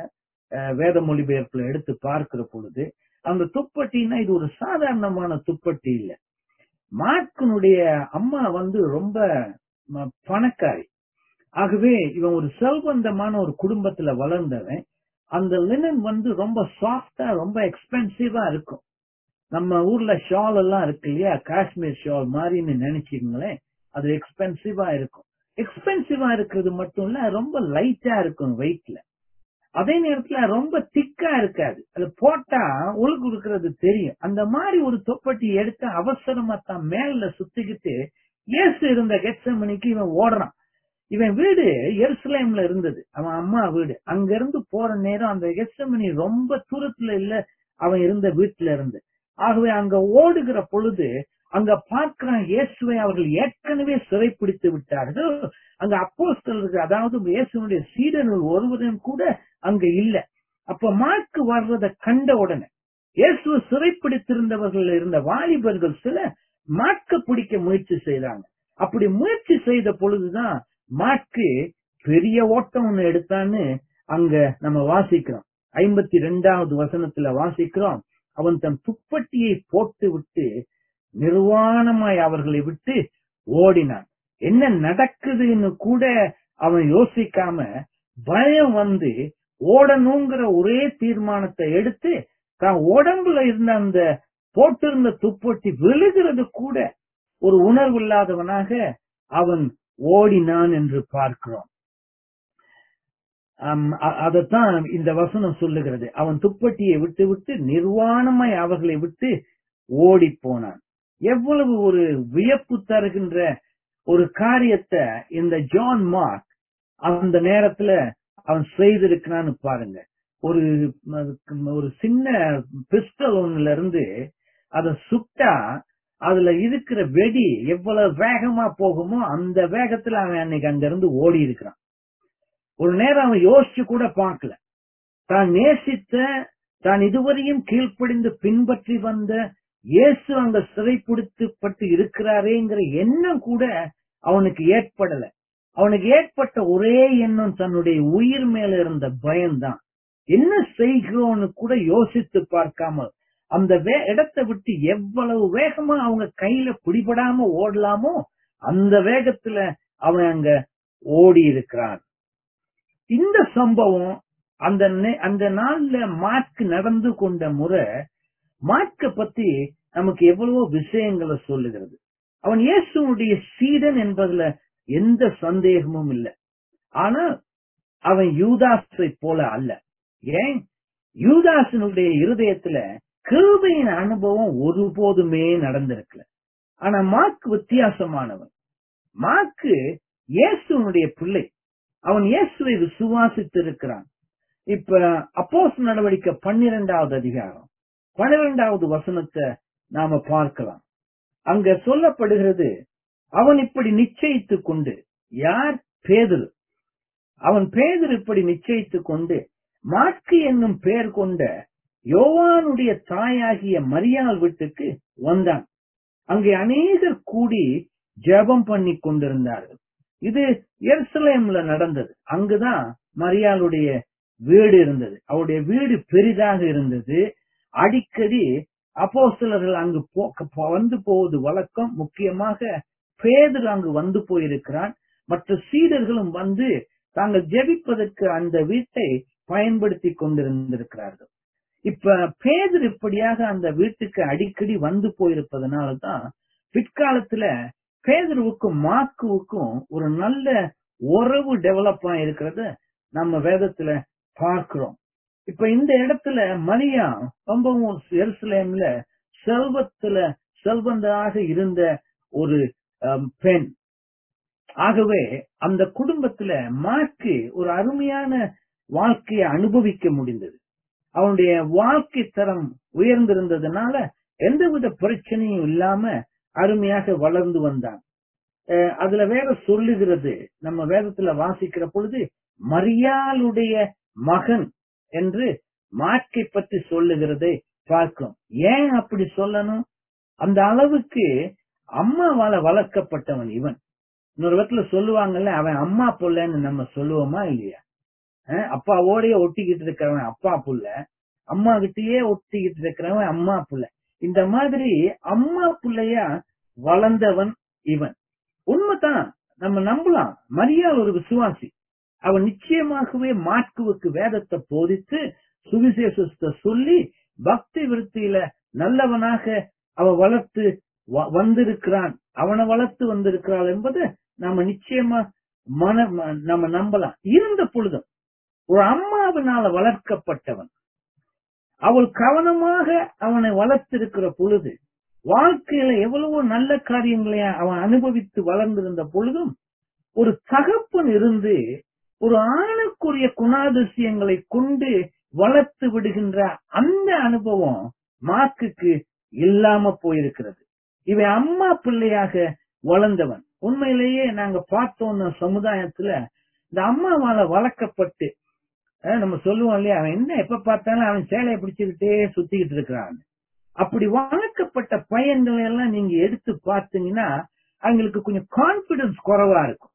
அஹ், வேத மொழிபெயர்ப்புல எடுத்து பார்க்கிற பொழுது அந்த துப்பட்டின்னா இது ஒரு சாதாரணமான துப்பட்டி இல்ல மார்க்கனுடைய அம்மா வந்து ரொம்ப ம- பணக்காரி ஆகவே இவன் ஒரு செல்வந்தமான ஒரு குடும்பத்துல வளர்ந்தவன் அந்த லினன் வந்து ரொம்ப சாஃப்டா ரொம்ப எக்ஸ்பென்சிவா இருக்கும் நம்ம ஊர்ல ஷால் எல்லாம் இருக்கு இல்லையா காஷ்மீர் ஷால் மாதிரின்னு நினைச்சுக்கங்களேன் அது எக்ஸ்பென்சிவா இருக்கும் எக்ஸ்பென்சிவா இருக்கிறது மட்டும் இல்ல ரொம்ப லைட்டா இருக்கும் வெயிட்ல அதே நேரத்துல ரொம்ப திக்கா இருக்காது அது போட்டா உழுக்கு கொடுக்கறது தெரியும் அந்த மாதிரி ஒரு தொப்பட்டி எடுத்து அவசரமா தான் மேல சுத்திக்கிட்டு இயேசு இருந்த கெட்சமணிக்கு இவன் ஓடுறான் இவன் வீடு எருசலேம்ல இருந்தது அவன் அம்மா வீடு அங்க இருந்து போற நேரம் அந்த கெட்சமணி ரொம்ப தூரத்துல இல்ல அவன் இருந்த வீட்டுல இருந்து ஆகவே அங்க ஓடுகிற பொழுது அங்க பார்க்கிறான் இயேசுவை அவர்கள் ஏற்கனவே சிறைப்பிடித்து விட்டார்கள் அங்க அப்போஸ்தலருக்கு அதாவது இயேசுனுடைய சீடர்கள் ஒருவரும் கூட அங்க இல்ல அப்ப மார்க்கு வர்றத கண்ட உடனே இயேசுவை சிறைப்பிடித்திருந்தவர்கள் இருந்த வாலிபர்கள் சில மார்க்க பிடிக்க முயற்சி செய்தாங்க அப்படி முயற்சி செய்த பொழுதுதான் மார்க்கு பெரிய ஓட்டம் ஒண்ணு எடுத்தான்னு அங்க நம்ம வாசிக்கிறோம் ஐம்பத்தி ரெண்டாவது வசனத்துல வாசிக்கிறோம் அவன் தன் துப்பட்டியை போட்டு விட்டு நிர்வாணமாய் அவர்களை விட்டு ஓடினான் என்ன நடக்குதுன்னு கூட அவன் யோசிக்காம பயம் வந்து ஓடணுங்கிற ஒரே தீர்மானத்தை எடுத்து தான் உடம்புல இருந்த அந்த போட்டிருந்த துப்பட்டி விழுகிறது கூட ஒரு உணர்வு இல்லாதவனாக அவன் ஓடினான் என்று பார்க்கிறோம் ஆம், அ- அதைத்தான் இந்த வசனம் சொல்லுகிறது அவன் துப்பட்டியை விட்டு விட்டு நிர்வாணமாய் அவர்களை விட்டு ஓடி போனான் எவ்வளவு ஒரு வியப்பு தருகின்ற ஒரு காரியத்தை இந்த ஜான் மார்க் அந்த நேரத்துல அவன் செய்திருக்கிறான்னு பாருங்க ஒரு ம- ஒரு சின்ன பிஸ்டல் ஒண்ணுல இருந்து அதை சுட்டா அதுல இருக்கிற வெடி எவ்வளவு வேகமா போகுமோ அந்த வேகத்துல அவன் அன்னைக்கு அங்க இருந்து ஓடி இருக்கிறான் ஒரு நேரம் அவன் யோசிச்சு கூட பார்க்கல தான் நேசித்த தான் இதுவரையும் கீழ்ப்படிந்து பின்பற்றி வந்த இயேசு அங்க சிறைப்பிடித்துப்பட்டு இருக்கிறாரேங்கிற எண்ணம் கூட அவனுக்கு ஏற்படல அவனுக்கு ஏற்பட்ட ஒரே எண்ணம் தன்னுடைய உயிர் மேல இருந்த பயம்தான் என்ன செய்கிறோம்னு கூட யோசித்து பார்க்காமல் அந்த வே இடத்தை விட்டு எவ்வளவு வேகமா அவங்க கையில பிடிபடாம ஓடலாமோ அந்த வேகத்துல அவன் அங்க ஓடி இருக்கிறான் இந்த சம்பவம் அந்த நே- அந்த நாள்ல மார்க் நடந்து கொண்ட முறை மார்க்க பத்தி நமக்கு எவ்வளவோ விஷயங்களை சொல்லுகிறது அவன் இயேசுனுடைய சீடன் என்பதுல எந்த சந்தேகமும் இல்லை ஆனா அவன் யூதாஸை போல அல்ல ஏன் யூதாசனுடைய இருதயத்துல கிருபையின் அனுபவம் ஒருபோதுமே நடந்திருக்கல ஆனா மார்க் வித்தியாசமானவன் மார்க்கு இயேசுனுடைய பிள்ளை அவன் இயேசுவை விசுவாசித்து இருக்கிறான் இப்ப அப்போஸ் நடவடிக்கை பன்னிரெண்டாவது அதிகாரம் பன்னிரெண்டாவது வசனத்தை நாம பார்க்கலாம் அங்க சொல்லப்படுகிறது அவன் இப்படி நிச்சயித்துக் கொண்டு யார் பேதுரு அவன் பேதுரு இப்படி நிச்சயித்துக் கொண்டு மாற்கு என்னும் பெயர் கொண்ட யோவானுடைய தாயாகிய மரியாள் வீட்டுக்கு வந்தான் அங்கே அநேகர் கூடி ஜெபம் பண்ணி கொண்டிருந்தார்கள் இது எருசலேம்ல நடந்தது அங்குதான் மரியாளுடைய வீடு இருந்தது அவருடைய வீடு பெரிதாக இருந்தது அடிக்கடி அப்போஸ்தலர்கள் அங்கு போ- போ- வந்து போவது வழக்கம் முக்கியமாக பேதர் அங்கு வந்து போயிருக்கிறான் மற்ற சீடர்களும் வந்து தாங்கள் ஜெபிப்பதற்கு அந்த வீட்டை பயன்படுத்தி கொண்டிருந்திருக்கிறார்கள் இப்ப பேதர் இப்படியாக அந்த வீட்டுக்கு அடிக்கடி வந்து போயிருப்பதனாலதான் பிற்காலத்துல பேதருவுக்கும் மாக்குவுக்கும் ஒரு நல்ல உறவு டெவலப் ஆயிருக்கிறத நம்ம வேதத்துல பார்க்கிறோம் இப்ப இந்த இடத்துல மரியா ரொம்பவும் எருசலேம்ல செல்வத்துல செல்வந்தராக இருந்த ஒரு அம், பெண் ஆகவே அந்த குடும்பத்துல மார்க்கு ஒரு அருமையான வாழ்க்கையை அனுபவிக்க முடிந்தது அவனுடைய வாழ்க்கை தரம் உயர்ந்திருந்ததுனால எந்தவித பிரச்சனையும் இல்லாம அருமையாக வளர்ந்து வந்தான் அஹ் அதுல வேற சொல்லுகிறது நம்ம வேதத்துல வாசிக்கிற பொழுது மரியாளுடைய மகன் என்று மார்க்கை பற்றி சொல்லுகிறதை பார்க்கிறோம் ஏன் அப்படி சொல்லணும் அந்த அளவுக்கு அம்மாவால வளர்க்கப்பட்டவன் இவன் இன்னொரு விதத்துல சொல்லுவாங்கல்ல அவன் அம்மா பொல்லன்னு நம்ம சொல்லுவோமா இல்லையா அஹ் அப்பாவோடயே ஒட்டிக்கிட்டு இருக்கிறவன் அப்பா புள்ள அம்மா கிட்டயே ஒட்டிக்கிட்டு இருக்கிறவன் அம்மா புள்ள இந்த மாதிரி அம்மா புள்ளையா வளர்ந்தவன் இவன் உண்மைதான் நம்ம நம்பலாம் மரியாள் ஒரு விசுவாசி அவன் நிச்சயமாகவே மாட்குவுக்கு வேதத்தை போதித்து சுவிசேஷத்தை சொல்லி பக்தி விருத்தியில நல்லவனாக அவ வளர்த்து வ- வந்திருக்கிறான் அவனை வளர்த்து வந்திருக்கிறாள் என்பது நாம நிச்சயமா மன ம- நம்ம நம்பலாம் இருந்த பொழுதும் ஒரு அம்மாவினால வளர்க்கப்பட்டவன் அவள் கவனமாக அவனை வளர்த்திருக்கிற பொழுது வாழ்க்கையில எவ்வளவோ நல்ல காரியங்களை அவன் அனுபவித்து வளர்ந்திருந்த பொழுதும் ஒரு தகப்பன் இருந்து ஒரு ஆணுக்குரிய குணாதிசயங்களை கொண்டு வளர்த்து விடுகின்ற அந்த அனுபவம் மாக்குக்கு இல்லாம போயிருக்கிறது இவன் அம்மா பிள்ளையாக வளர்ந்தவன் உண்மையிலேயே நாங்க பார்த்தோம் சமுதாயத்துல இந்த அம்மாவால வளர்க்கப்பட்டு அஹ் நம்ம சொல்லுவோம் இல்லையா அவன் என்ன எப்ப பார்த்தாலும் அவன் சேலையை பிடிச்சுக்கிட்டே சுத்திக்கிட்டு இருக்கிறான் அப்படி வளர்க்கப்பட்ட பையன்களை எல்லாம் நீங்க எடுத்து பார்த்தீங்கன்னா அவங்களுக்கு கொஞ்சம் கான்பிடன்ஸ் குறைவா இருக்கும்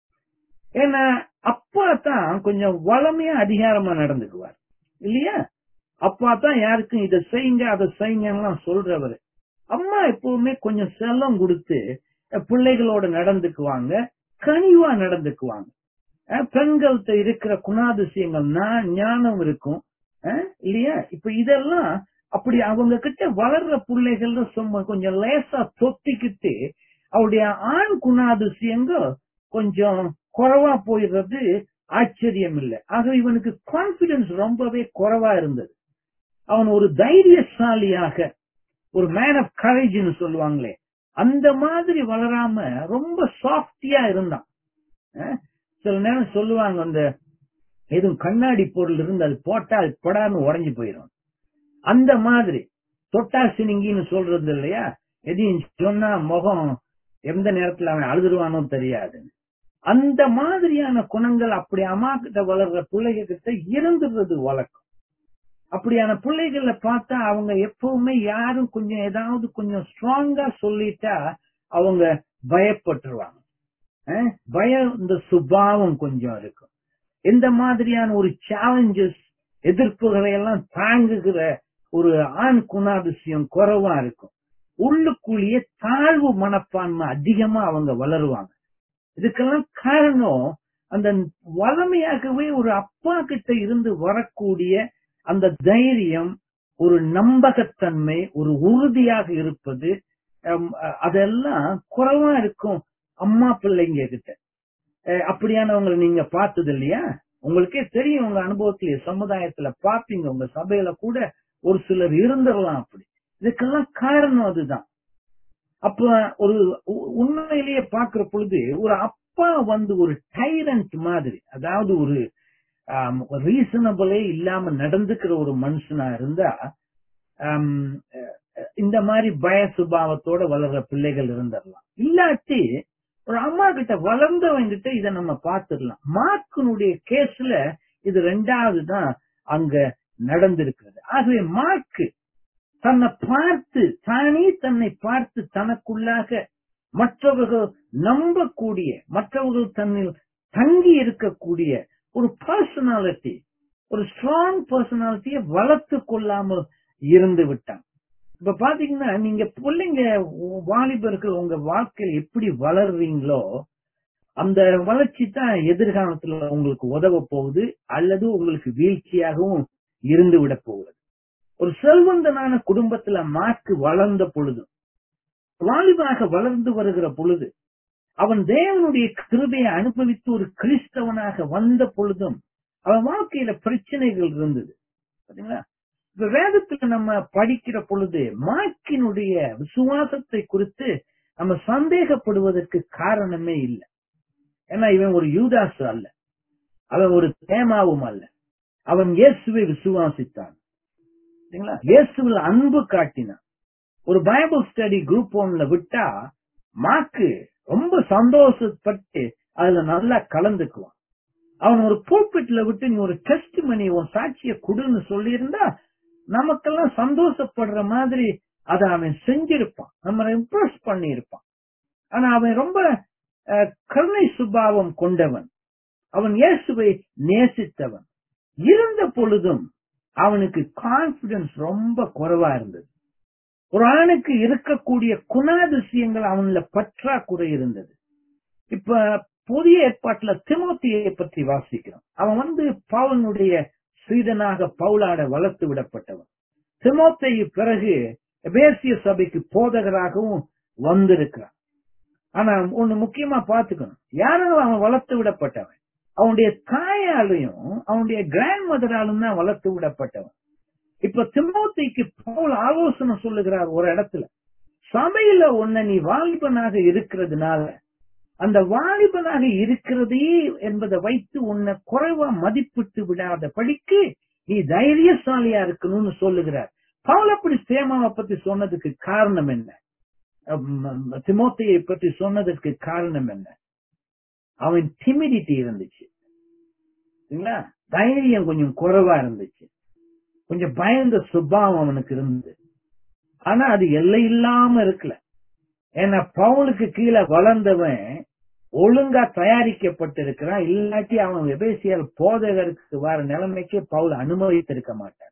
ஏன்னா அப்பா தான் கொஞ்சம் வளமையா அதிகாரமா நடந்துக்குவார் இல்லையா அப்பா தான் யாருக்கும் இதை செய்யுங்க அதை செய்யுங்கலாம் சொல்றவரு அம்மா எப்பவுமே கொஞ்சம் செல்லம் கொடுத்து அஹ், பிள்ளைகளோட நடந்துக்குவாங்க கனிவா நடந்துக்குவாங்க அஹ், பெண்கள்கிட்ட இருக்கிற குணாதிசயங்கள் ஞா- ஞானம் இருக்கும் அஹ், இல்லையா இப்ப இதெல்லாம் அப்படி அவங்க கிட்ட வளர்ற பிள்ளைகள் சும்மா கொஞ்சம் லேசா தொத்திக்கிட்டு அவருடைய ஆண் குணாதிசயங்கள் கொஞ்சம் குறைவா போயிடுறது ஆச்சரியம் இல்லை ஆக இவனுக்கு கான்பிடன்ஸ் ரொம்பவே குறைவா இருந்தது அவன் ஒரு தைரியசாலியாக ஒரு மேன் ஆஃப் கரேஜ்னு சொல்லுவாங்களே அந்த மாதிரி வளராம ரொம்ப சாஃப்டியா இருந்தான் அஹ் சில நேரம் சொல்லுவாங்க அந்த எதுவும் கண்ணாடி பொருள் இருந்து அது போட்டா அது படான்னு உடைஞ்சு போயிடும் அந்த மாதிரி தொட்டா சினிங்கின்னு சொல்றது இல்லையா எதையும் சொன்னா முகம் எந்த நேரத்துல அவன் அழுதுருவானோ தெரியாது அந்த மாதிரியான குணங்கள் அப்படி அம்மா கிட்ட வளர்ற பிள்ளைங்க கிட்ட இருந்துடுறது வழக்கம் அப்படியான பிள்ளைகளை பார்த்தா அவங்க எப்பவுமே யாரும் கொஞ்சம் ஏதாவது கொஞ்சம் ஸ்ட்ராங்கா சொல்லிட்டா அவங்க பயப்பட்டுருவாங்க அஹ் பயம் இந்த சுபாவம் கொஞ்சம் இருக்கும் இந்த மாதிரியான ஒரு சேலஞ்சஸ் எதிர்ப்புகளை எல்லாம் தாங்குகிற ஒரு ஆண் குணாதிசயம் குறைவா இருக்கும் உள்ளுக்குள்ளேயே தாழ்வு மனப்பான்மை அதிகமா அவங்க வளருவாங்க இதுக்கெல்லாம் காரணம் அந்த வளமையாகவே ஒரு அப்பா கிட்ட இருந்து வரக்கூடிய அந்த தைரியம் ஒரு நம்பகத்தன்மை ஒரு உறுதியாக இருப்பது ஹம், அஹ், அதெல்லாம் குறைவா இருக்கும் அம்மா பிள்ளைங்க கிட்ட அஹ், அப்படியானவங்களை நீங்க பார்த்தது இல்லையா உங்களுக்கே தெரியும் உங்க அனுபவத்திலேயே சமுதாயத்துல பாப்பீங்க உங்க சபையில கூட ஒரு சிலர் இருந்துடலாம் அப்படி இதுக்கெல்லாம் காரணம் அதுதான் அப்ப ஒரு உ- உண்மையிலேயே பாக்குற பொழுது ஒரு அப்பா வந்து ஒரு டைரண்ட் மாதிரி அதாவது ஒரு ரீசனபிளே இல்லாம நடந்துக்கிற ஒரு மனுஷனா இருந்தா ஆம், அஹ், இந்த மாதிரி பய சுபாவத்தோட வளர்ற பிள்ளைகள் இருந்துடலாம் இல்லாட்டி ஒரு அம்மா கிட்ட வளர்ந்தவங்க கிட்ட இதை நம்ம பார்த்துடலாம் மார்க்கினுடைய கேஸ்ல இது ரெண்டாவது தான் அங்க நடந்திருக்கிறது ஆகவே மார்க்கு தன்னை பார்த்து தானே தன்னை பார்த்து தனக்குள்ளாக மற்றவர்கள் நம்பக்கூடிய மற்றவர்கள் தன்னில் தங்கி இருக்கக்கூடிய ஒரு பர்சனாலிட்டி ஒரு ஸ்ட்ராங் பர்சனாலிட்டியை வளர்த்து கொள்ளாமல் இருந்து விட்டான் இப்ப பாத்தீங்கன்னா நீங்க பிள்ளைங்க உ- வாலிபர்கள் உங்க வாழ்க்கையில் எப்படி வளர்றீங்களோ அந்த வளர்ச்சி தான் எதிர்காலத்துல உங்களுக்கு உதவ போகுது அல்லது உங்களுக்கு வீழ்ச்சியாகவும் இருந்து விட போகுது ஒரு செல்வந்தனான குடும்பத்துல மாக்கு வளர்ந்த பொழுது வாலிபாக வளர்ந்து வருகிற பொழுது அவன் தேவனுடைய கிருபையை அனுபவித்து ஒரு கிறிஸ்தவனாக வந்த பொழுதும் அவன் வாழ்க்கையில பிரச்சனைகள் இருந்தது பாத்தீங்களா இப்ப வேதத்துல நம்ம படிக்கிற பொழுது மாக்கினுடைய விசுவாசத்தை குறித்து நம்ம சந்தேகப்படுவதற்கு காரணமே இல்லை ஏன்னா இவன் ஒரு யூதாசு அல்ல அவன் ஒரு தேமாவும் அல்ல அவன் இயேசுவை விசுவாசித்தான் சரிங்களா? இயேசுவில் அன்பு காட்டினான் ஒரு பைபிள் ஸ்டடி குரூப் ஒன்ல விட்டா மாக்கு ரொம்ப சந்தோஷப்பட்டு அதுல நல்லா கலந்துக்குவான் அவன் ஒரு பூப்பிட்ல விட்டு நீ ஒரு டெஸ்ட் மணி உன் சாட்சிய குடுன்னு சொல்லியிருந்தா நமக்கெல்லாம் சந்தோஷப்படுற மாதிரி அதை அவன் செஞ்சிருப்பான் நம்ம இம்ப்ரெஸ் பண்ணி இருப்பான் ஆனா அவன் ரொம்ப அஹ், கருணை சுபாவம் கொண்டவன் அவன் இயேசுவை நேசித்தவன் இருந்த பொழுதும் அவனுக்கு கான்பிடன்ஸ் ரொம்ப குறைவா இருந்தது ஒரு ஆணுக்கு இருக்கக்கூடிய குணாதிசயங்கள் அவன்ல பற்றாக்குறை இருந்தது இப்ப புதிய ஏற்பாட்டுல திமோத்தியை பற்றி வாசிக்கிறோம் அவன் வந்து பவுலனுடைய சீடனாக பவுலாட வளர்த்து விடப்பட்டவன் திமோத்தையு பிறகு எபேசிய சபைக்கு போதகராகவும் வந்திருக்கிறான் ஆனா ஒண்ணு முக்கியமா பாத்துக்கணும் யாரும் அவன் வளர்த்து விடப்பட்டவன் அவனுடைய தாயாலையும் அவனுடைய கிராண்ட் மதராலும் தான் வளர்த்து விடப்பட்டவன் இப்ப திமோத்திக்கு பவுல் ஆலோசனை சொல்லுகிறார் ஒரு இடத்துல சபையில உன்னை நீ வாலிபனாக இருக்கிறதுனால அந்த வாலிபனாக இருக்கிறதே என்பதை வைத்து உன்னை குறைவா மதிப்பிட்டு விடாத படிக்கு நீ தைரியசாலியா இருக்கணும்னு சொல்லுகிறார் பவுல் அப்படி சேமாவை பத்தி சொன்னதுக்கு காரணம் என்ன திமோத்தையை பற்றி சொன்னதற்கு காரணம் என்ன அவன் டிமிடிட்டி இருந்துச்சு சரிங்களா தைரியம் கொஞ்சம் குறைவா இருந்துச்சு கொஞ்சம் பயந்த சுபாவம் அவனுக்கு இருந்தது ஆனா அது எல்லை இல்லாம இருக்கல ஏன்னா பவுலுக்கு கீழே வளர்ந்தவன் ஒழுங்கா தயாரிக்கப்பட்டிருக்கிறான் இல்லாட்டி அவன் எபேசியல் போதகருக்கு வர நிலைமைக்கு பவுல் அனுமதித்திருக்க மாட்டான்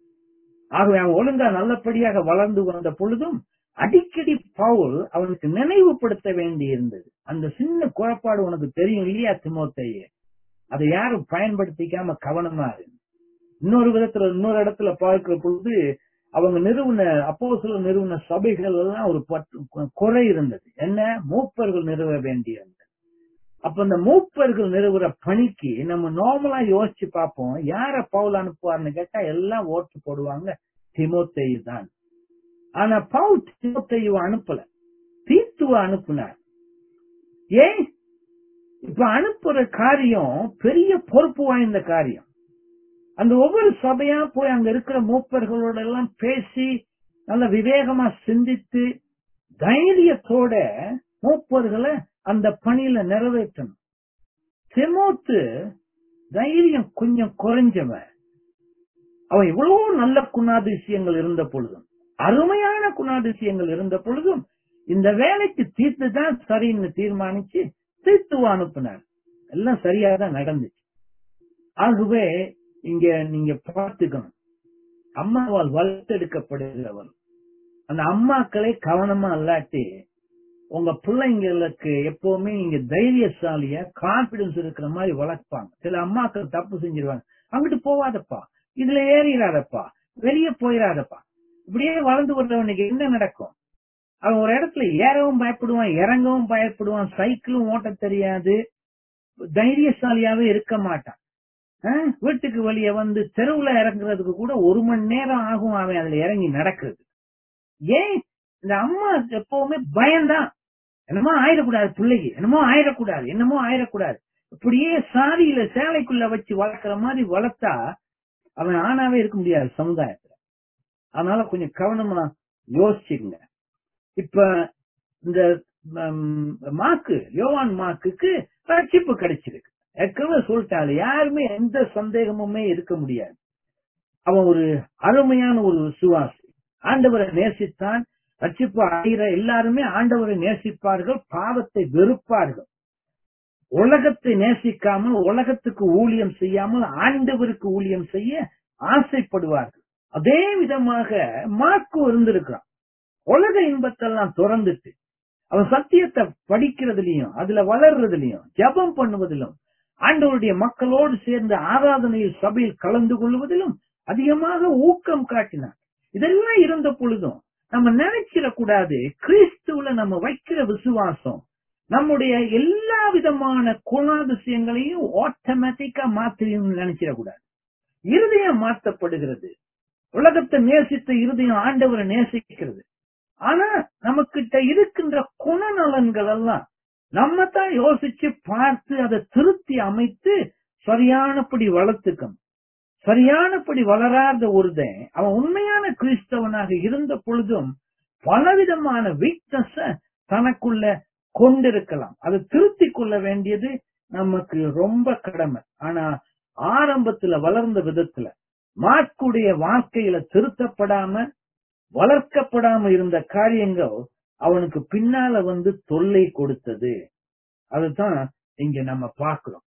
ஆகவே அவன் ஒழுங்கா நல்லபடியாக வளர்ந்து வந்த பொழுதும் அடிக்கடி பவுல் அவனுக்கு நினைவுபடுத்த வேண்டி இருந்தது அந்த சின்ன குறைபாடு உனக்கு தெரியும் இல்லையா திமோத்தையே அதை யாரும் பயன்படுத்திக்காம கவனமா இரு இன்னொரு விதத்துல இன்னொரு இடத்துல பார்க்கிற பொழுது அவங்க நிறுவன அப்போ சில நிறுவன சபைகள் எல்லாம் ஒரு குறை இருந்தது என்ன மூப்பர்கள் நிறுவ வேண்டியிருந்தது அப்ப இந்த மூப்பர்கள் நிறுவுற பணிக்கு நம்ம நார்மலா யோசிச்சு பார்ப்போம் யார பவுல் அனுப்புவார்னு கேட்டா எல்லாம் ஓட்டு போடுவாங்க திமோத்தேயு தான் ஆனா பவுல் திமோத்தேயு அனுப்பல தீத்துவ அனுப்புனார் ஏன் இப்ப அனுப்புற காரியம் பெரிய பொறுப்பு வாய்ந்த காரியம் அந்த ஒவ்வொரு சபையா போய் அங்க இருக்கிற மூப்பர்களோட எல்லாம் பேசி நல்ல விவேகமா சிந்தித்து தைரியத்தோட மூப்பர்களை அந்த பணியில நிறைவேற்றணும் திமோத்து தைரியம் கொஞ்சம் குறைஞ்சவன் அவன் இவ்வளவு நல்ல குணாதிசயங்கள் இருந்த பொழுதும் அருமையான குணாதிசயங்கள் இருந்த பொழுதும் இந்த வேலைக்கு தீர்த்து தான் சரின்னு தீர்மானிச்சு தீர்த்துவ அனுப்பினார் எல்லாம் சரியா தான் நடந்துச்சு ஆகவே இங்க நீங்க பார்த்துக்கணும் அம்மாவால் வளர்த்தெடுக்கப்படுகிறவன் அந்த அம்மாக்களை கவனமா இல்லாட்டி உங்க பிள்ளைங்களுக்கு எப்பவுமே நீங்க தைரியசாலிய கான்பிடன்ஸ் இருக்கிற மாதிரி வளர்ப்பாங்க சில அம்மாக்கள் தப்பு செஞ்சிருவாங்க அங்கிட்டு போவாதப்பா இதுல ஏறிடாதப்பா வெளியே போயிடாதப்பா இப்படியே வளர்ந்து வர்றவனுக்கு என்ன நடக்கும் அவன் ஒரு இடத்துல ஏறவும் பயப்படுவான் இறங்கவும் பயப்படுவான் சைக்கிளும் ஓட்ட தெரியாது தைரியசாலியாவே இருக்க மாட்டான் வீட்டுக்கு வெளியே வந்து தெருவுல இறங்குறதுக்கு கூட ஒரு மணி நேரம் ஆகும் அவன் அதுல இறங்கி நடக்கிறது ஏன் இந்த அம்மா எப்பவுமே பயம்தான் என்னமோ ஆயிடக்கூடாது பிள்ளைக்கு என்னமோ ஆயிடக்கூடாது என்னமோ ஆயிடக்கூடாது இப்படியே சாதியில சேலைக்குள்ள வச்சு வளர்க்கிற மாதிரி வளர்த்தா அவன் ஆணாவே இருக்க முடியாது சமுதாயத்துல அதனால கொஞ்சம் கவனமா யோசிச்சுங்க இப்ப இந்த மாக்கு யோவான் மாக்குக்கு ரட்சிப்பு கிடைச்சிருக்கு ஏற்கனவே சொல்லிட்டாரு யாருமே எந்த சந்தேகமுமே இருக்க முடியாது அவன் ஒரு அருமையான ஒரு விசுவாசி ஆண்டவரை நேசித்தான் ரட்சிப்பு அடைகிற எல்லாருமே ஆண்டவரை நேசிப்பார்கள் பாவத்தை வெறுப்பார்கள் உலகத்தை நேசிக்காமல் உலகத்துக்கு ஊழியம் செய்யாமல் ஆண்டவருக்கு ஊழியம் செய்ய ஆசைப்படுவார்கள் அதே விதமாக மாக்கு இருந்திருக்கிறான் உலக இன்பத்தெல்லாம் திறந்துட்டு அவன் சத்தியத்தை படிக்கிறதுலயும் அதுல வளர்றதுலயும் ஜபம் பண்ணுவதிலும் ஆண்டவருடைய மக்களோடு சேர்ந்து ஆராதனையில் சபையில் கலந்து கொள்வதிலும் அதிகமாக ஊக்கம் காட்டினார் இதெல்லாம் இருந்த பொழுதும் நம்ம நினைச்சிடக்கூடாது கிறிஸ்துவுல நம்ம வைக்கிற விசுவாசம் நம்முடைய எல்லா விதமான குணாதிசயங்களையும் ஆட்டோமேட்டிக்கா மாத்திரும் நினைச்சிடக்கூடாது இருதயம் மாற்றப்படுகிறது உலகத்தை நேசித்த இருதயம் ஆண்டவரை நேசிக்கிறது ஆனா நமக்கிட்ட இருக்கின்ற குணநலன்கள் எல்லாம் நம்ம தான் யோசிச்சு பார்த்து அதை திருத்தி அமைத்து சரியானபடி வளர்த்துக்கணும் சரியானபடி வளராத ஒருதன் அவன் உண்மையான கிறிஸ்தவனாக இருந்த பொழுதும் பலவிதமான வீக்னஸ தனக்குள்ள கொண்டிருக்கலாம் அதை திருத்தி கொள்ள வேண்டியது நமக்கு ரொம்ப கடமை ஆனா ஆரம்பத்துல வளர்ந்த விதத்துல மாற்குடைய வாழ்க்கையில திருத்தப்படாம வளர்க்கப்படாம இருந்த காரியங்கள் அவனுக்கு பின்னால வந்து தொல்லை கொடுத்தது அதுதான் இங்க நம்ம பாக்குறோம்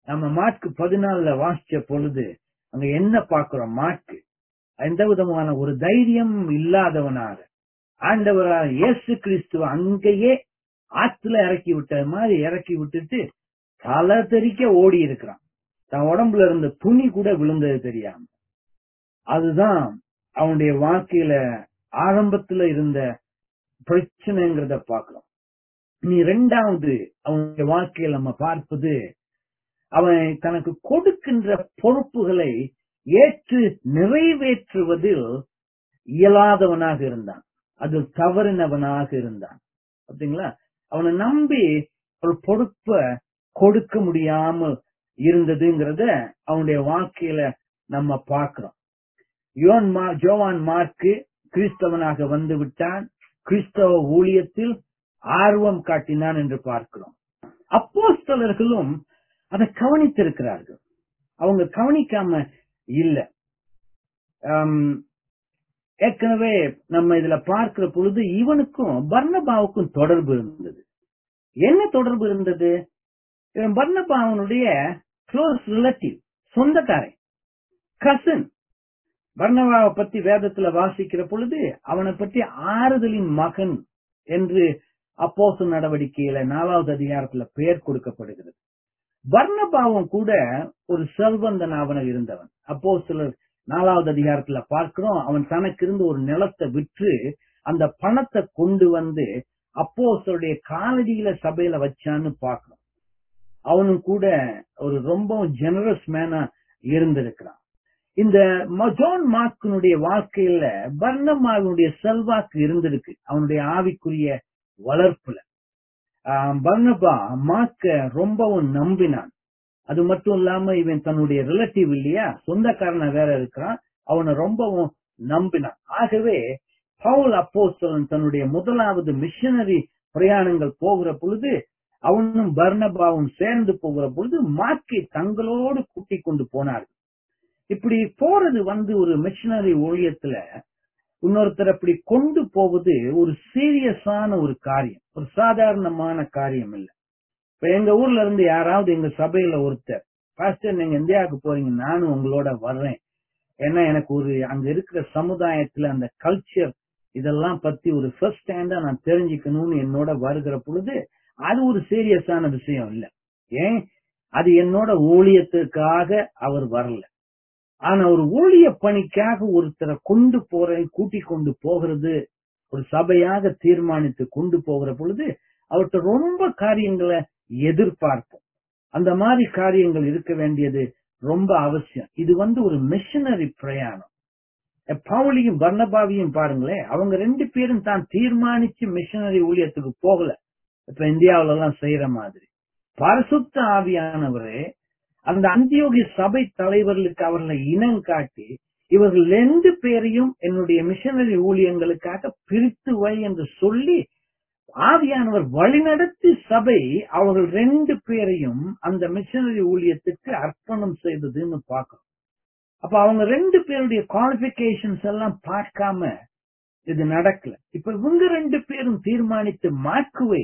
நம்ம மார்க்கு பதினாலுல வாசிச்ச பொழுது அங்க என்ன பார்க்கிறோம் மார்க்கு எந்த விதமான ஒரு தைரியம் இல்லாதவனாக ஆண்டவராக இயேசு கிறிஸ்துவ அங்கேயே ஆத்துல இறக்கி விட்ட மாதிரி இறக்கி விட்டுட்டு தலை தெறிக்க ஓடி இருக்கிறான் தன் உடம்புல இருந்த துணி கூட விழுந்தது தெரியாம அதுதான் அவனுடைய வாழ்க்கையில ஆரம்பத்துல இருந்த பிரச்சனைங்கிறத பார்க்கிறோம் நீ ரெண்டாவது அவனுடைய வாழ்க்கையில நம்ம பார்ப்பது அவன் தனக்கு கொடுக்கின்ற பொறுப்புகளை ஏற்று நிறைவேற்றுவதில் இயலாதவனாக இருந்தான் அதில் தவறினவனாக இருந்தான் பார்த்தீங்களா அவனை நம்பி ஒரு பொறுப்பை கொடுக்க முடியாமல் இருந்ததுங்கிறத அவனுடைய வாழ்க்கையில நம்ம பார்க்கிறோம் யோன் மா ஜோவான் மார்க்கு கிறிஸ்தவனாக வந்து விட்டான் கிறிஸ்தவ ஊழியத்தில் ஆர்வம் காட்டினான் என்று பார்க்கிறோம் அப்போஸ்தலர்களும் அதை கவனித்திருக்கிறார்கள் அவங்க கவனிக்காம இல்ல ஏற்கனவே நம்ம இதுல பார்க்கிற பொழுது இவனுக்கும் பர்ணபாவுக்கும் தொடர்பு இருந்தது என்ன தொடர்பு இருந்தது இவன் பர்ணபாவனுடைய க்ளோஸ் ரிலேட்டிவ் சொந்தக்காரன் கசன் பர்ணபாவை பத்தி வேதத்துல வாசிக்கிற பொழுது அவனை பற்றி ஆறுதலின் மகன் என்று அப்போச நடவடிக்கையில நாலாவது அதிகாரத்துல பெயர் கொடுக்கப்படுகிறது பர்ணபாவம் கூட ஒரு செல்வந்தனாவன இருந்தவன் அப்போ சிலர் நாலாவது அதிகாரத்துல பார்க்கிறோம் அவன் தனக்கு இருந்து ஒரு நிலத்தை விற்று அந்த பணத்தை கொண்டு வந்து அப்போசருடைய காலடியில சபையில வச்சான்னு பார்க்கிறோம் அவனும் கூட ஒரு ரொம்ப ஜெனரஸ் மேனா இருந்திருக்கிறான் இந்த ஜோன் மார்க்கினுடைய வாழ்க்கையில பர்ணமாவினுடைய செல்வாக்கு இருந்திருக்கு அவனுடைய ஆவிக்குரிய வளர்ப்புல பர்ணபா மார்க்க ரொம்பவும் நம்பினான் அது மட்டும் இல்லாம இவன் தன்னுடைய ரிலேட்டிவ் இல்லையா சொந்தக்காரன வேற இருக்கிறான் அவனை ரொம்பவும் நம்பினான் ஆகவே பவுல் அப்போஸ்தலன் தன்னுடைய முதலாவது மிஷனரி பிரயாணங்கள் போகிற பொழுது அவனும் பர்ணபாவும் சேர்ந்து போகிற பொழுது மார்க்கை தங்களோடு கூட்டிக் கொண்டு போனார்கள் இப்படி போறது வந்து ஒரு மிஷனரி ஊழியத்துல இன்னொருத்தர் அப்படி கொண்டு போவது ஒரு சீரியஸான ஒரு காரியம் ஒரு சாதாரணமான காரியம் இல்லை இப்ப எங்க ஊர்ல இருந்து யாராவது எங்க சபையில ஒருத்தர் பாஸ்டர் நீங்க இந்தியாவுக்கு போறீங்க நானும் உங்களோட வர்றேன் ஏன்னா எனக்கு ஒரு அங்க இருக்கிற சமுதாயத்துல அந்த கல்ச்சர் இதெல்லாம் பத்தி ஒரு ஃபர்ஸ்ட் ஸ்டாண்டா நான் தெரிஞ்சுக்கணும்னு என்னோட வருகிற பொழுது அது ஒரு சீரியஸான விஷயம் இல்ல ஏன் அது என்னோட ஊழியத்துக்காக அவர் வரல ஆனா ஒரு ஊழிய பணிக்காக ஒருத்தரை கொண்டு போற கூட்டிக் கொண்டு போகிறது ஒரு சபையாக தீர்மானித்து கொண்டு போகிற பொழுது அவர்கிட்ட ரொம்ப காரியங்களை எதிர்பார்ப்போம் அந்த மாதிரி காரியங்கள் இருக்க வேண்டியது ரொம்ப அவசியம் இது வந்து ஒரு மிஷனரி பிரயாணம் பவுலியும் வர்ணபாவியும் பாருங்களேன் அவங்க ரெண்டு பேரும் தான் தீர்மானிச்சு மிஷனரி ஊழியத்துக்கு போகல இப்ப இந்தியாவில எல்லாம் செய்யற மாதிரி பரிசுத்த ஆவியானவரே அந்த அந்தியோகி சபை தலைவர்களுக்கு அவர்களை இனம் காட்டி இவர்கள் ரெண்டு பேரையும் என்னுடைய மிஷனரி ஊழியங்களுக்காக பிரித்து வை என்று சொல்லி ஆவியானவர் வழிநடத்தி சபை அவர்கள் ரெண்டு பேரையும் அந்த மிஷனரி ஊழியத்துக்கு அர்ப்பணம் செய்ததுன்னு பார்க்கணும் அப்ப அவங்க ரெண்டு பேருடைய குவாலிபிகேஷன்ஸ் எல்லாம் பார்க்காம இது நடக்கல இப்ப இவங்க ரெண்டு பேரும் தீர்மானித்து மாக்குவை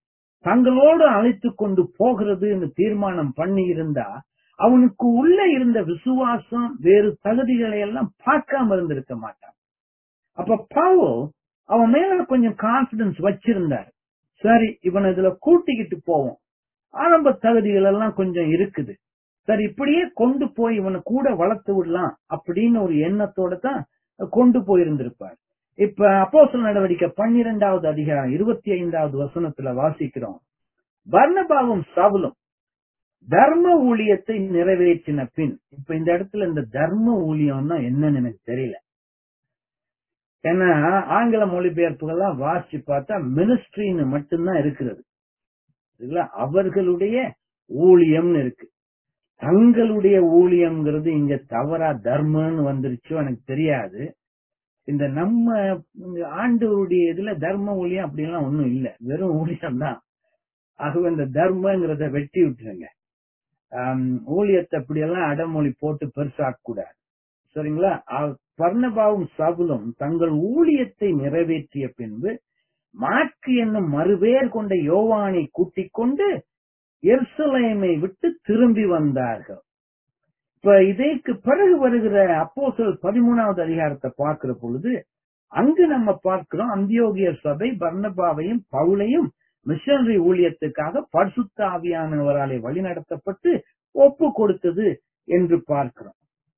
தங்களோடு அழைத்து கொண்டு போகிறது தீர்மானம் பண்ணி இருந்தா அவனுக்கு உள்ள இருந்த விசுவாசம் வேறு தகுதிகளை எல்லாம் பார்க்காம இருந்திருக்க மாட்டான் அப்ப பாவோ அவன் மேல கொஞ்சம் கான்பிடன்ஸ் வச்சிருந்தார் சரி இவன் இதுல கூட்டிக்கிட்டு போவோம் ஆரம்ப தகுதிகள் எல்லாம் கொஞ்சம் இருக்குது சரி இப்படியே கொண்டு போய் இவனை கூட வளர்த்து விடலாம் அப்படின்னு ஒரு எண்ணத்தோட தான் கொண்டு போயிருந்திருப்பார் இப்ப அப்போசல் நடவடிக்கை பன்னிரெண்டாவது அதிகாரம் இருபத்தி ஐந்தாவது வசனத்துல வாசிக்கிறோம் வர்ணபாவும் சவுலும் தர்ம ஊழியத்தை நிறைவேற்றின பின் இப்ப இந்த இடத்துல இந்த தர்ம ஊழியம்னா என்னன்னு எனக்கு தெரியல ஏன்னா ஆங்கில மொழிபெயர்ப்புகள்லாம் வாசிச்சு பார்த்தா மினிஸ்ட்ரின்னு மட்டும்தான் இருக்கிறது அவர்களுடைய ஊழியம்னு இருக்கு தங்களுடைய ஊழியம்ங்கிறது இங்க தவறா தர்மம்னு வந்துருச்சோ எனக்கு தெரியாது இந்த நம்ம ஆண்டவருடைய இதுல தர்ம ஊழியம் அப்படிலாம் ஒண்ணும் இல்ல வெறும் ஊழியம் தான் ஆகவே இந்த தர்மங்கிறத வெட்டி விட்டுருங்க ஊழியத்தை அப்படியெல்லாம் அடமொழி போட்டு பெருசாக்க கூடாது சரிங்களா பர்ணபாவும் சவுலும் தங்கள் ஊழியத்தை நிறைவேற்றிய பின்பு மாற்கு என்னும் மறுபேர் கொண்ட யோவானை கூட்டிக் கொண்டு எருசலேமை விட்டு திரும்பி வந்தார்கள் இப்ப இதற்கு பிறகு வருகிற அப்போஸ்தலர் பதிமூணாவது அதிகாரத்தை பார்க்கிற பொழுது அங்கு நம்ம பார்க்கிறோம் அந்தியோகிய சபை பர்னபாவையும் பவுலையும் மிஷனரி ஊழியத்துக்காக பரிசுத்த ஆவியானவராலே வழிநடத்தப்பட்டு ஒப்பு கொடுத்தது என்று பார்க்கிறோம்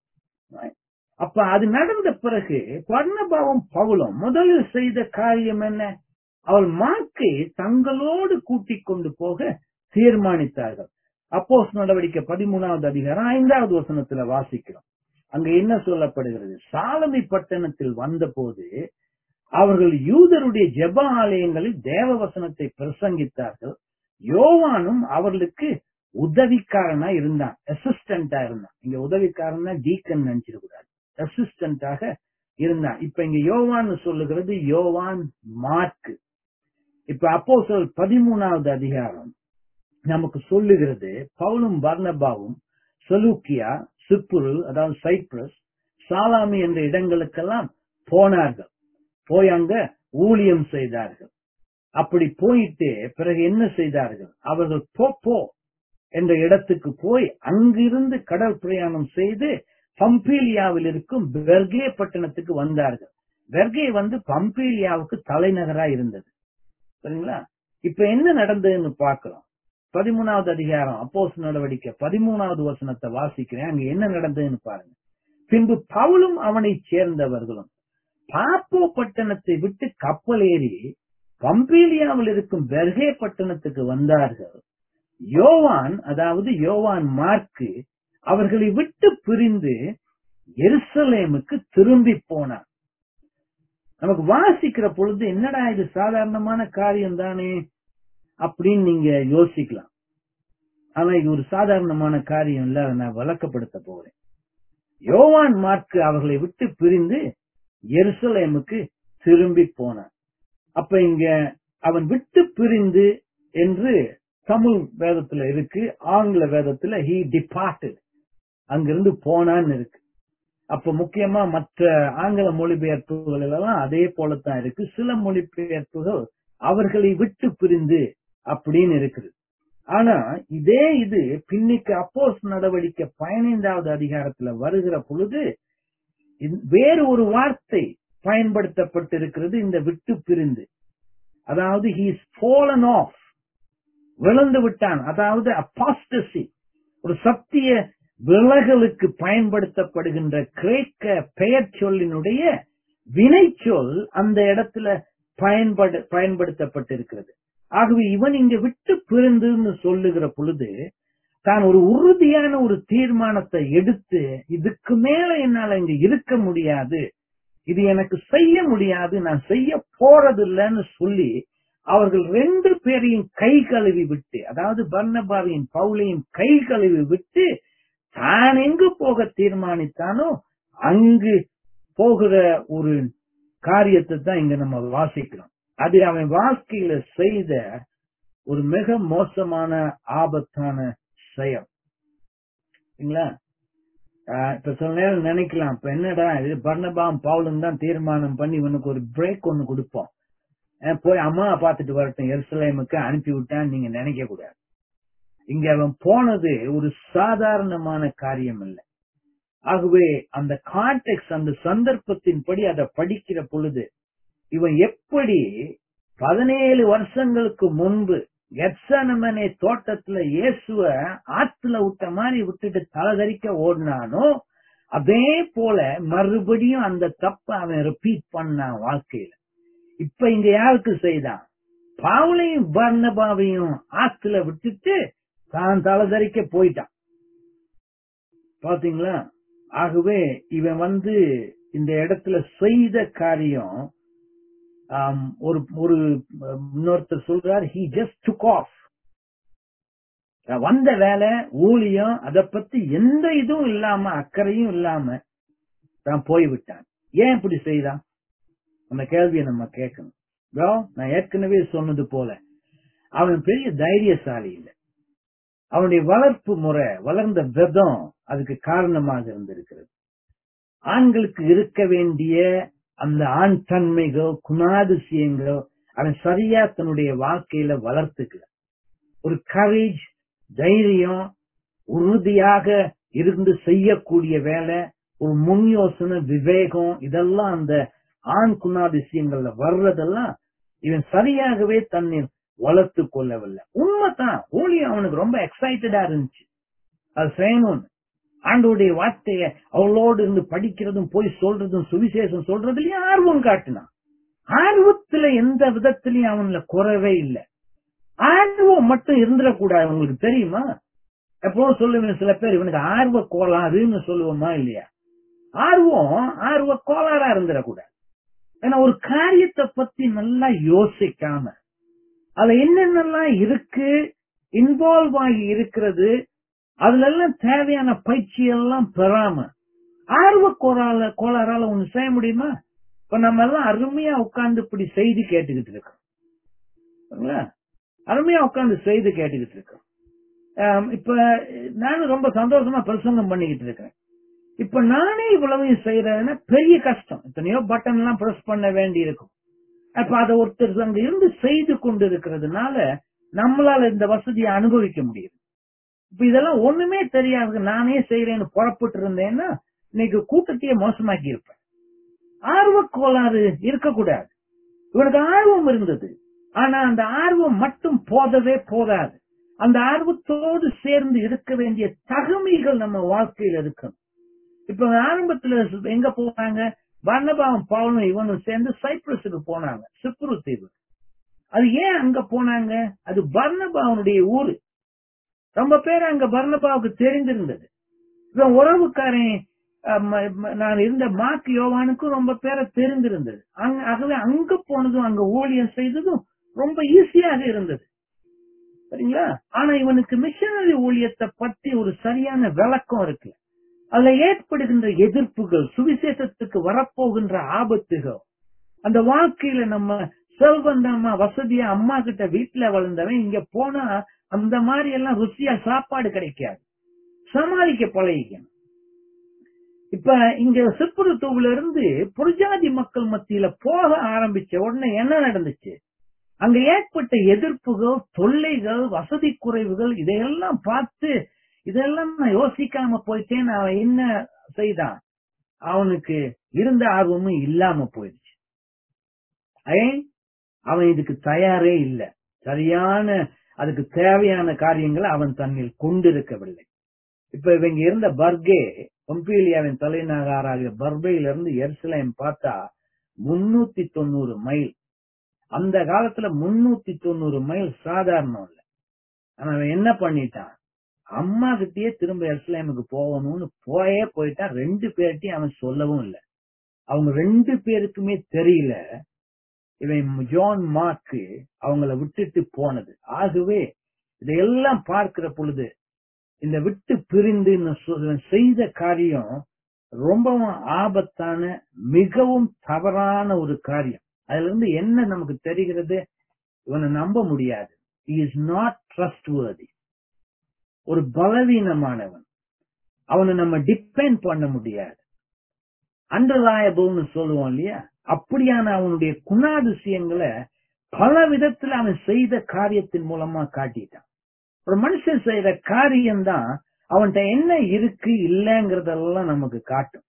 அப்ப அது நடந்த பிறகு பர்ணபாவும் பவுலும் முதலில் செய்த காரியம் என்ன அவள் மார்க்கை தங்களோடு கூட்டிக் கொண்டு போக தீர்மானித்தார்கள் அப்போஸ் நடவடிக்கை பதிமூணாவது அதிகாரம் ஐந்தாவது வசனத்துல வாசிக்கிறோம் அங்க என்ன சொல்லப்படுகிறது சாலமி பட்டணத்தில் வந்தபோது அவர்கள் யூதருடைய ஜெப ஆலயங்களில் தேவ வசனத்தை பிரசங்கித்தார்கள் யோவானும் அவர்களுக்கு உதவிக்காரனா இருந்தான் அசிஸ்டண்டா இருந்தான் இங்க உதவிக்காரனா டீக்கன் நினைச்சிடக்கூடாது அசிஸ்டண்டாக இருந்தான் இப்ப இங்க யோவான்னு சொல்லுகிறது யோவான் மார்க்கு இப்ப அப்போ சொல் பதிமூணாவது அதிகாரம் நமக்கு சொல்லுகிறது பவுலும் பர்னபாவும் சொலூக்கியா சிப்புரு அதாவது சைப்ரஸ் சாலாமி என்ற இடங்களுக்கெல்லாம் போனார்கள் போய் அங்க ஊழியம் செய்தார்கள் அப்படி போயிட்டு பிறகு என்ன செய்தார்கள் அவர்கள் போ போ என்ற இடத்துக்கு போய் அங்கிருந்து கடல் பிரயாணம் செய்து பம்பீலியாவில் இருக்கும் பெர்கே பட்டணத்துக்கு வந்தார்கள் பெர்கே வந்து பம்பீலியாவுக்கு தலைநகரா இருந்தது சரிங்களா இப்ப என்ன நடந்ததுன்னு பாக்குறோம் பதிமூணாவது அதிகாரம் அப்போஸ் நடவடிக்கை பதிமூணாவது வசனத்தை வாசிக்கிறேன் அங்க என்ன நடந்ததுன்னு பாருங்க பின்பு பவுலும் அவனை சேர்ந்தவர்களும் பாப்போ பட்டணத்தை விட்டு கப்பல் ஏறி பம்பீலியாவில் இருக்கும் பெர்கே பட்டணத்துக்கு வந்தார்கள் யோவான் அதாவது யோவான் மார்க்கு அவர்களை விட்டு பிரிந்து எருசலேமுக்கு திரும்பி போனார் நமக்கு வாசிக்கிற பொழுது என்னடா இது சாதாரணமான காரியம் தானே அப்படின்னு நீங்க யோசிக்கலாம் ஆனா இது ஒரு சாதாரணமான காரியம் இல்ல அதை நான் விளக்கப்படுத்த போறேன் யோவான் மார்க்கு அவர்களை விட்டு பிரிந்து எருசலேமுக்கு திரும்பி போனான் அப்ப இங்க அவன் விட்டு பிரிந்து என்று தமிழ் வேதத்துல இருக்கு ஆங்கில வேதத்துல ஹி டிபார்ட்டட் அங்கிருந்து போனான்னு இருக்கு அப்ப முக்கியமா மற்ற ஆங்கில மொழிபெயர்ப்புகள் எல்லாம் அதே போலத்தான் இருக்கு சில மொழிபெயர்ப்புகள் அவர்களை விட்டு பிரிந்து அப்படின்னு இருக்குது ஆனா இதே இது பின்னிக்கு அப்போஸ் நடவடிக்கை பதினைந்தாவது அதிகாரத்துல வருகிற பொழுது வேறு ஒரு வார்த்தை பயன்படுத்தப்பட்டிருக்கிறது இந்த விட்டு பிரிந்து அதாவது ஹீஸ் ஃபோலன் ஆஃப் விழுந்து விட்டான் அதாவது அப்பாஸ்டசி ஒரு சத்திய விலகலுக்கு பயன்படுத்தப்படுகின்ற கிரேக்க பெயர் சொல்லினுடைய வினை சொல் அந்த இடத்துல பயன்படு பயன்படுத்தப்பட்டிருக்கிறது ஆகவே இவன் இங்க விட்டு பிரிந்துன்னு சொல்லுகிற பொழுது தான் ஒரு உறுதியான ஒரு தீர்மானத்தை எடுத்து இதுக்கு மேல என்னால இங்க இருக்க முடியாது இது எனக்கு செய்ய முடியாது நான் செய்ய போறதில்லைன்னு சொல்லி அவர்கள் ரெண்டு பேரையும் கை கழுவி விட்டு அதாவது பர்ணபாவியின் பவுலையும் கை கழுவி விட்டு தான் எங்கு போக தீர்மானித்தானோ அங்கு போகிற ஒரு காரியத்தை தான் இங்க நம்ம வாசிக்கிறோம் அது அவன் வாழ்க்கையில செய்த ஒரு மிக மோசமான ஆபத்தான செயல் இப்ப சில நேரம் நினைக்கலாம் இப்ப என்னடா இது பர்ணபாம் பவுலும் தான் தீர்மானம் பண்ணி இவனுக்கு ஒரு பிரேக் ஒண்ணு கொடுப்போம் போய் அம்மா பாத்துட்டு வரட்டும் எருசலேமுக்கு அனுப்பி விட்டான்னு நீங்க நினைக்க கூடாது இங்க அவன் போனது ஒரு சாதாரணமான காரியம் இல்லை ஆகவே அந்த கான்டெக்ட் அந்த சந்தர்ப்பத்தின்படி அதை படிக்கிற பொழுது இவன் எப்படி பதினேழு வருஷங்களுக்கு முன்பு எட்சனமனே தோட்டத்துல இயேசுவ ஆத்துல விட்ட மாதிரி விட்டுட்டு தலதறிக்க ஓடினானோ அதே போல மறுபடியும் அந்த தப்ப அவன் ரிப்பீட் பண்ணான் வாழ்க்கையில இப்ப இங்க யாருக்கு செய்தான் பாவலையும் பர்ணபாவையும் ஆத்துல விட்டுட்டு தான் தலதறிக்க போயிட்டான் பாத்தீங்களா ஆகவே இவன் வந்து இந்த இடத்துல செய்த காரியம் ஒரு ஒரு இன்னொருத்தர் சொல்றார் ஹி ஜஸ்ட் டுக் ஆஃப் வந்த வேலை ஊழியம் அதை பத்தி எந்த இதுவும் இல்லாம அக்கறையும் இல்லாம தான் போய்விட்டான் ஏன் இப்படி செய்தான் அந்த கேள்வியை நம்ம கேட்கணும் நான் ஏற்கனவே சொன்னது போல அவன் பெரிய தைரியசாலி இல்லை அவனுடைய வளர்ப்பு முறை வளர்ந்த விதம் அதுக்கு காரணமாக இருந்திருக்கிறது ஆண்களுக்கு இருக்க வேண்டிய அந்த ஆண் தன்மைகள் குணாதிசயங்கள் அவன் சரியா தன்னுடைய வாழ்க்கையில வளர்த்துக்கல ஒரு கரேஜ் தைரியம் உறுதியாக இருந்து செய்யக்கூடிய வேலை ஒரு முன் யோசனை விவேகம் இதெல்லாம் அந்த ஆண் குணாதிசயங்கள்ல வர்றதெல்லாம் இவன் சரியாகவே தன்னை வளர்த்து கொள்ளவில்லை உண்மைதான் ஊழியம் அவனுக்கு ரொம்ப எக்ஸைட்டடா இருந்துச்சு அது செய்யணும்னு ஆண்டோடைய வார்த்தைய அவளோடு இருந்து படிக்கிறதும் போய் சொல்றதும் சுவிசேஷம் சொல்றதுலயும் ஆர்வம் காட்டினான் ஆர்வத்துல எந்த விதத்திலயும் அவன்ல குறவே இல்லை ஆர்வம் மட்டும் இருந்துடக்கூடாது உங்களுக்கு தெரியுமா எப்பவும் சொல்லுவேன் சில பேர் இவனுக்கு ஆர்வ கோளாறுன்னு சொல்லுவோமா இல்லையா ஆர்வம் ஆர்வ கோளாறா இருந்துடக்கூடாது ஏன்னா ஒரு காரியத்தை பத்தி நல்லா யோசிக்காம அதுல என்னென்னலாம் இருக்கு இன்வால்வ் ஆகி இருக்கிறது அதுல எல்லாம் தேவையான பயிற்சி எல்லாம் பெறாம ஆர்வ கோளால கோளாறால ஒண்ணு செய்ய முடியுமா இப்ப நம்ம எல்லாம் அருமையா உட்கார்ந்து இப்படி செய்தி கேட்டுக்கிட்டு இருக்கோம் சரிங்களா? அருமையா உட்கார்ந்து செய்தி கேட்டுக்கிட்டு இருக்கோம் ஆம், இப்ப நானும் ரொம்ப சந்தோஷமா பிரசங்கம் பண்ணிக்கிட்டு இருக்கேன் இப்ப நானே இவ்வளவையும் செய்யறதுன்னா பெரிய கஷ்டம் எத்தனையோ பட்டன் எல்லாம் பிரஸ் பண்ண வேண்டி இருக்கும் அப்ப அதை ஒருத்தர் அங்க இருந்து செய்து கொண்டு இருக்கிறதுனால நம்மளால இந்த வசதியை அனுபவிக்க முடியுது இப்ப இதெல்லாம் ஒண்ணுமே தெரியாது நானே செய்யறேன்னு புறப்பட்டு இருந்தேன்னா இன்னைக்கு கூட்டத்தையே மோசமாக்கி இருப்பேன் ஆர்வ கோளாறு இருக்கக்கூடாது இவனுக்கு ஆர்வம் இருந்தது ஆனா அந்த ஆர்வம் மட்டும் போதவே போதாது அந்த ஆர்வத்தோடு சேர்ந்து இருக்க வேண்டிய தகுமைகள் நம்ம வாழ்க்கையில இருக்கணும் இப்ப ஆரம்பத்துல எங்க போனாங்க வர்ணபாவம் பவுனும் இவனும் சேர்ந்து சைப்ரஸுக்கு போனாங்க சிப்ரு தீவு அது ஏன் அங்க போனாங்க அது பர்ணபாவனுடைய ஊரு ரொம்ப பேர் அங்க பர்ணபாவுக்கு தெரிந்திருந்தது இவன் உறவுக்காரன் அஹ், ம- ம- நான் இருந்த மார்க் யோவானுக்கும் ரொம்ப பேரை தெரிந்திருந்தது அங்க ஆகவே அங்க போனதும் அங்க ஊழியம் செய்ததும் ரொம்ப ஈஸியாக இருந்தது சரிங்களா ஆனா இவனுக்கு மிஷனரி ஊழியத்தை பத்தி ஒரு சரியான விளக்கம் இருக்கு அதுல ஏற்படுகின்ற எதிர்ப்புகள் சுவிசேஷத்துக்கு வரப்போகின்ற ஆபத்துகள் அந்த வாழ்க்கையில நம்ம செல்வந்தமா வசதியா அம்மா கிட்ட வீட்டுல வளர்ந்தவன் இங்க போனா அந்த மாதிரி எல்லாம் ருசியா சாப்பாடு கிடைக்காது சமாளிக்க பழகிக்கணும் இப்ப இங்க சிப்புருத்தூவுல இருந்து புரஜாதி மக்கள் மத்தியில போக ஆரம்பிச்ச உடனே என்ன நடந்துச்சு அங்க ஏற்பட்ட எதிர்ப்புகள் தொல்லைகள் வசதி குறைவுகள் இதையெல்லாம் பார்த்து இதெல்லாம் நான் யோசிக்காம போயிட்டேன் அவன் என்ன செய்தான் அவனுக்கு இருந்த ஆர்வமும் இல்லாம போயிடுச்சு ஏன் அவன் இதுக்கு தயாரே இல்லை சரியான அதுக்கு தேவையான காரியங்களை அவன் தன்னில் கொண்டிருக்கவில்லை இப்ப இவங்க இருந்த பர்கே பொம்பீலியாவின் தலைநகராகிய பர்பையில இருந்து எருசலேம் பார்த்தா முன்னூத்தி தொண்ணூறு மைல் அந்த காலத்துல முன்னூத்தி தொண்ணூறு மைல் சாதாரணம் இல்ல ஆனா அவன் என்ன பண்ணிட்டான் அம்மா கிட்டயே திரும்ப எருசலேமுக்கு போகணும்னு போயே போயிட்டான் ரெண்டு பேர்ட்டையும் அவன் சொல்லவும் இல்லை அவங்க ரெண்டு பேருக்குமே தெரியல இவன் ஜான் மார்க்கு அவங்கள விட்டுட்டு போனது ஆகவே இதையெல்லாம் பார்க்கிற பொழுது இந்த விட்டு பிரிந்து இந்த சொ- இவன் செய்த காரியம் ரொம்பவும் ஆபத்தான மிகவும் தவறான ஒரு காரியம் அதுல இருந்து என்ன நமக்கு தெரிகிறது இவனை நம்ப முடியாது இஸ் நாட் ட்ரஸ்ட் ஒரு பலவீனமானவன் அவனை நம்ம டிபெண்ட் பண்ண முடியாது அண்டர்லாயபிள்னு சொல்லுவோம் இல்லையா அப்படியான அவனுடைய குணாதிசயங்களை பல விதத்துல அவன் செய்த காரியத்தின் மூலமா காட்டிட்டான் ஒரு மனுஷன் செய்யற காரியம்தான் அவன்கிட்ட என்ன இருக்கு இல்லைங்கிறதெல்லாம் நமக்கு காட்டும்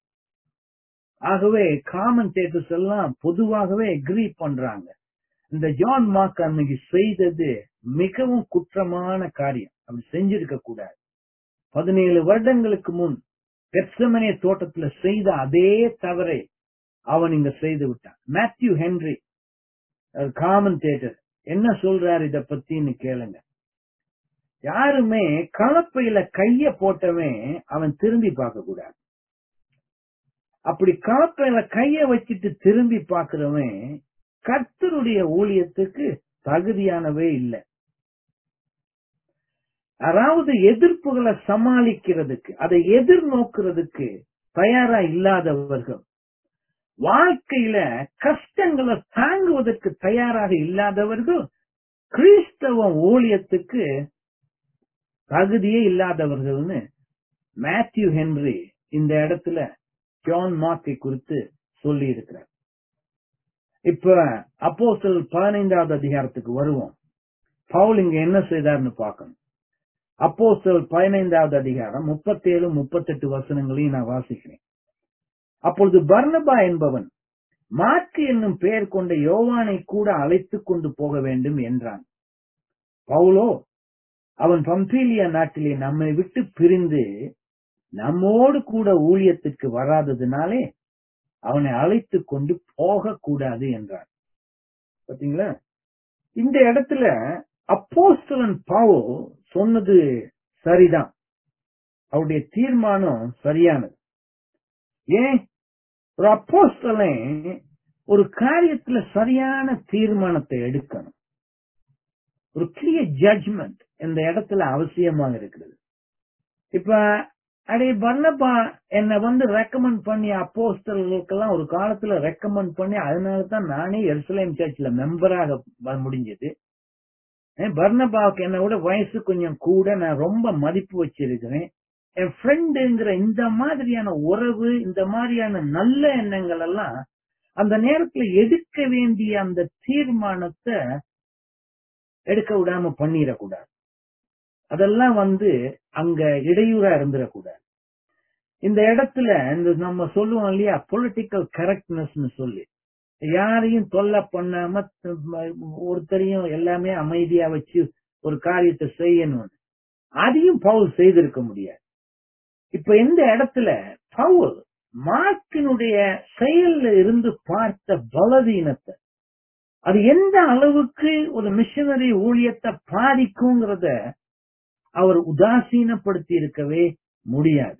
ஆகவே காமன்டேட்டர்ஸ் எல்லாம் பொதுவாகவே எக்ரி பண்றாங்க இந்த ஜான் மார்க் அன்னைக்கு செய்தது மிகவும் குற்றமான காரியம் அப்படி செஞ்சிருக்க கூடாது பதினேழு வருடங்களுக்கு முன் பெட்சமனே தோட்டத்துல செய்த அதே தவறை அவன் இங்க செய்து விட்டான் மேத்யூ ஹென்ரி காமன்டேட்டர் என்ன சொல்றாரு இத பத்தின்னு கேளுங்க யாருமே கலப்பையில கைய போட்டவன் அவன் திரும்பி பார்க்க கூடாது அப்படி கலப்பையில கைய வச்சுட்டு திரும்பி பார்க்கிறவன் கர்த்தருடைய ஊழியத்துக்கு தகுதியானவே இல்லை அதாவது எதிர்ப்புகளை சமாளிக்கிறதுக்கு அதை எதிர்நோக்கிறதுக்கு தயாரா இல்லாதவர்கள் வாழ்க்கையில கஷ்டங்களை தாங்குவதற்கு தயாராக இல்லாதவர்கள் கிறிஸ்தவ ஊழியத்துக்கு தகுதியே இல்லாதவர்கள்னு மேத்யூ ஹென்ரி இந்த இடத்துல ஜான் மார்க்கை குறித்து சொல்லி இருக்கிறார் இப்ப அப்போ பதினைந்தாவது அதிகாரத்துக்கு வருவோம் பவுல் இங்க என்ன செய்தார்னு பார்க்கணும் அப்போஸ்தல் பதினைந்தாவது அதிகாரம் முப்பத்தேழு முப்பத்தெட்டு வசனங்களையும் நான் வாசிக்கிறேன் அப்பொழுது பர்னபா என்பவன் மாற்கு என்னும் பெயர் கொண்ட யோவானை கூட அழைத்துக் கொண்டு போக வேண்டும் என்றான் பவுலோ அவன் பம்பீலியா நாட்டிலே நம்மை விட்டு பிரிந்து நம்மோடு கூட ஊழியத்துக்கு வராததினாலே அவனை அழைத்துக் கொண்டு போக கூடாது என்றான் பாத்தீங்களா இந்த இடத்துல அப்போஸ்தலன் பவுல் சொன்னது சரிதான் அவருடைய தீர்மானம் சரியானது ஏன் ஒரு அப்போஸ்தலன் ஒரு காரியத்துல சரியான தீர்மானத்தை எடுக்கணும் ஒரு கிளியர் ஜட்ஜ்மெண்ட் இந்த இடத்துல அவசியமாக இருக்கிறது இப்ப அடே பர்னப்பா என்னை வந்து ரெக்கமெண்ட் பண்ணி அப்போஸ்தலர்களுக்கெல்லாம் ஒரு காலத்துல ரெக்கமெண்ட் பண்ணி அதனால தான் நானே எருசலேம் சர்ச்ல மெம்பராக வ- முடிஞ்சது ஏன் பர்னபாவுக்கு என்னை விட வயசு கொஞ்சம் கூட நான் ரொம்ப மதிப்பு வச்சிருக்கிறேன் என் ஃப்ரெண்டுங்கிற இந்த மாதிரியான உறவு இந்த மாதிரியான நல்ல எண்ணங்கள் எல்லாம் அந்த நேரத்துல எடுக்க வேண்டிய அந்த தீர்மானத்தை எடுக்க விடாம பண்ணிடக்கூடாது அதெல்லாம் வந்து அங்க இடையூறா இருந்துடக்கூடாது இந்த இடத்துல இந்த நம்ம சொல்லுவோம் இல்லையா பொலிட்டிக்கல் கரெக்ட்னஸ் சொல்லி யாரையும் தொல்லை பண்ணாம த- ஒருத்தரையும் எல்லாமே அமைதியா வச்சு ஒரு காரியத்தை செய்யணும் அதையும் பவுல் செய்திருக்க முடியாது இப்ப இந்த இடத்துல பவுல் மார்க்கினுடைய செயல்ல இருந்து பார்த்த பலவீனத்தை அது எந்த அளவுக்கு ஒரு மிஷனரி ஊழியத்தை பாதிக்குங்கிறத அவர் உதாசீனப்படுத்தி இருக்கவே முடியாது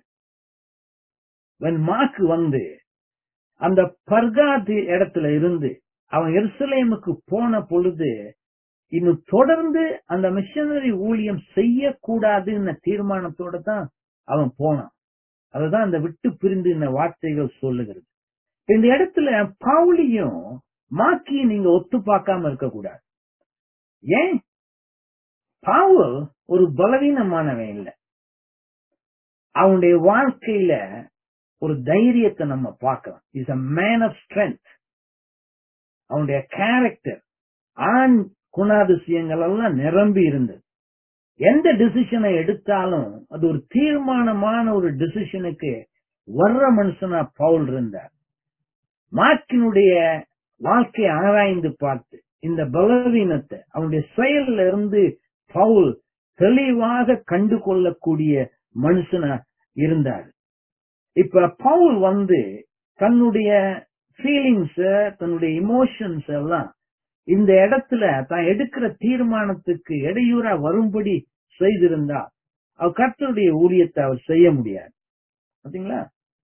when மார்க் வந்து அந்த பர்காதி இடத்துல இருந்து அவன் எருசலேமுக்கு போன பொழுது இன்னும் தொடர்ந்து அந்த மிஷனரி ஊழியம் செய்யக்கூடாதுன்னு தீர்மானத்தோட தான் அவன் போனான் அதுதான் அந்த விட்டு பிரிந்து இந்த வார்த்தைகள் சொல்லுகிறது இந்த இடத்துல பவுலியும் மாக்கியும் நீங்க ஒத்து பார்க்காம இருக்கக்கூடாது ஏன் பவுல் ஒரு பலவீனமானவன் இல்ல அவனுடைய வாழ்க்கையில ஒரு தைரியத்தை நம்ம பார்க்கலாம் is a man of strength அவனுடைய கேரக்டர் ஆண் குணாதிசயங்கள் எல்லாம் நிரம்பி இருந்தது எந்த டிசிஷனை எடுத்தாலும் அது ஒரு தீர்மானமான ஒரு டிசிஷனுக்கு வர்ற மனுஷனா பவுல் இருந்தார் மார்க்கினுடைய வாழ்க்கையை ஆராய்ந்து பார்த்து இந்த பலவீனத்தை அவனுடைய செயல்ல இருந்து பவுல் தெளிவாக கண்டு கொள்ளக்கூடிய மனுஷனா இருந்தார் இப்ப பவுல் வந்து தன்னுடைய ஃபீலிங்ஸ் தன்னுடைய இமோஷன்ஸ் எல்லாம் இந்த இடத்துல தான் எடுக்கிற தீர்மானத்துக்கு இடையூறா வரும்படி செய்திருந்தா அவர் கர்த்தருடைய ஊழியத்தை அவர் செய்ய முடியாது பாத்தீங்களா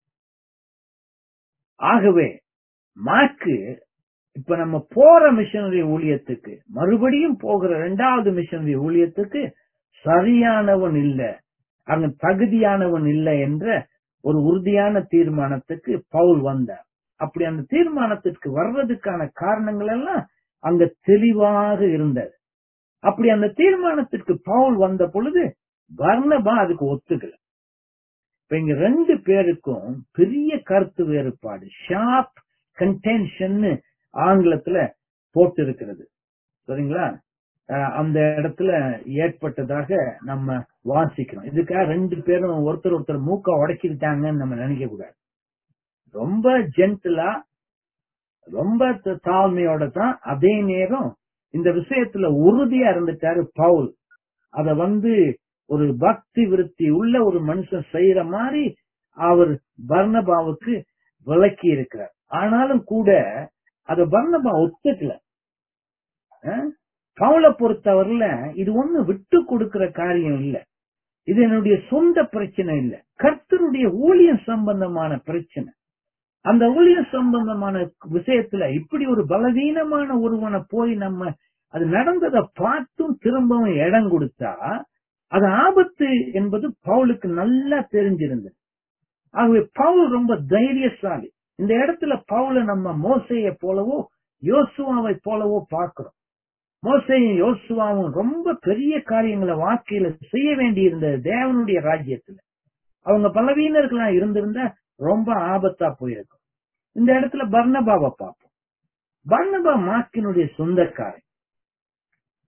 ஆகவே மார்க்கு இப்ப நம்ம போற மிஷனரி ஊழியத்துக்கு மறுபடியும் போகிற இரண்டாவது மிஷனரி ஊழியத்துக்கு சரியானவன் இல்ல அங்க தகுதியானவன் இல்லை என்ற ஒரு உறுதியான தீர்மானத்துக்கு பவுல் வந்தார் அப்படி அந்த தீர்மானத்திற்கு வர்றதுக்கான காரணங்கள் எல்லாம் அங்க தெளிவாக இருந்தது அப்படி அந்த தீர்மானத்திற்கு பவுல் வந்த பொழுது வர்ணபா அதுக்கு ஒத்துக்கல இப்ப இங்க ரெண்டு பேருக்கும் பெரிய கருத்து வேறுபாடு ஷார்ப் கன்டென்ஷன் ஆங்கிலத்துல போட்டு இருக்கிறது சரிங்களா அஹ் அந்த இடத்துல ஏற்பட்டதாக நம்ம வாசிக்கிறோம் இதுக்காக ரெண்டு பேரும் ஒருத்தர் ஒருத்தர் மூக்க உடைக்கிட்டாங்கன்னு நம்ம நினைக்க கூடாது ரொம்ப ஜென்டிலா ரொம்ப த- தாழ்மையோட தான் அதே நேரம் இந்த விஷயத்துல உறுதியா இருந்துட்டாரு பவுல் அத வந்து ஒரு பக்தி விருத்தி உள்ள ஒரு மனுஷன் செய்யற மாதிரி அவர் பர்ணபாவுக்கு விளக்கி இருக்கிறார் ஆனாலும் கூட அத பர்ணபா ஒத்துக்கல அஹ்? பவுலை பொறுத்தவரையில இது ஒண்ணு விட்டு கொடுக்கிற காரியம் இல்ல இது என்னுடைய சொந்த பிரச்சனை இல்ல கர்த்தருடைய ஊழியம் சம்பந்தமான பிரச்சனை அந்த ஊழியம் சம்பந்தமான விஷயத்துல இப்படி ஒரு பலவீனமான ஒருவனை போய் நம்ம அது நடந்ததை பார்த்தும் திரும்பவும் இடம் கொடுத்தா அது ஆபத்து என்பது பவுலுக்கு நல்லா தெரிஞ்சிருந்தது ஆகவே பவுல் ரொம்ப தைரியசாலி இந்த இடத்துல பவுல நம்ம மோசையை போலவோ யோசுவாவை போலவோ பார்க்கிறோம் மோசையும் யோசுவாவும் ரொம்ப பெரிய காரியங்களை வாழ்க்கையில செய்ய வேண்டி இருந்தது தேவனுடைய ராஜ்யத்துல அவங்க பலவீனர்களா இருந்திருந்தா ரொம்ப ஆபத்தா போயிருக்கும் இந்த இடத்துல பர்ணபாவை பார்ப்போம் பர்ணபா மார்க்கினுடைய சொந்தக்காரன்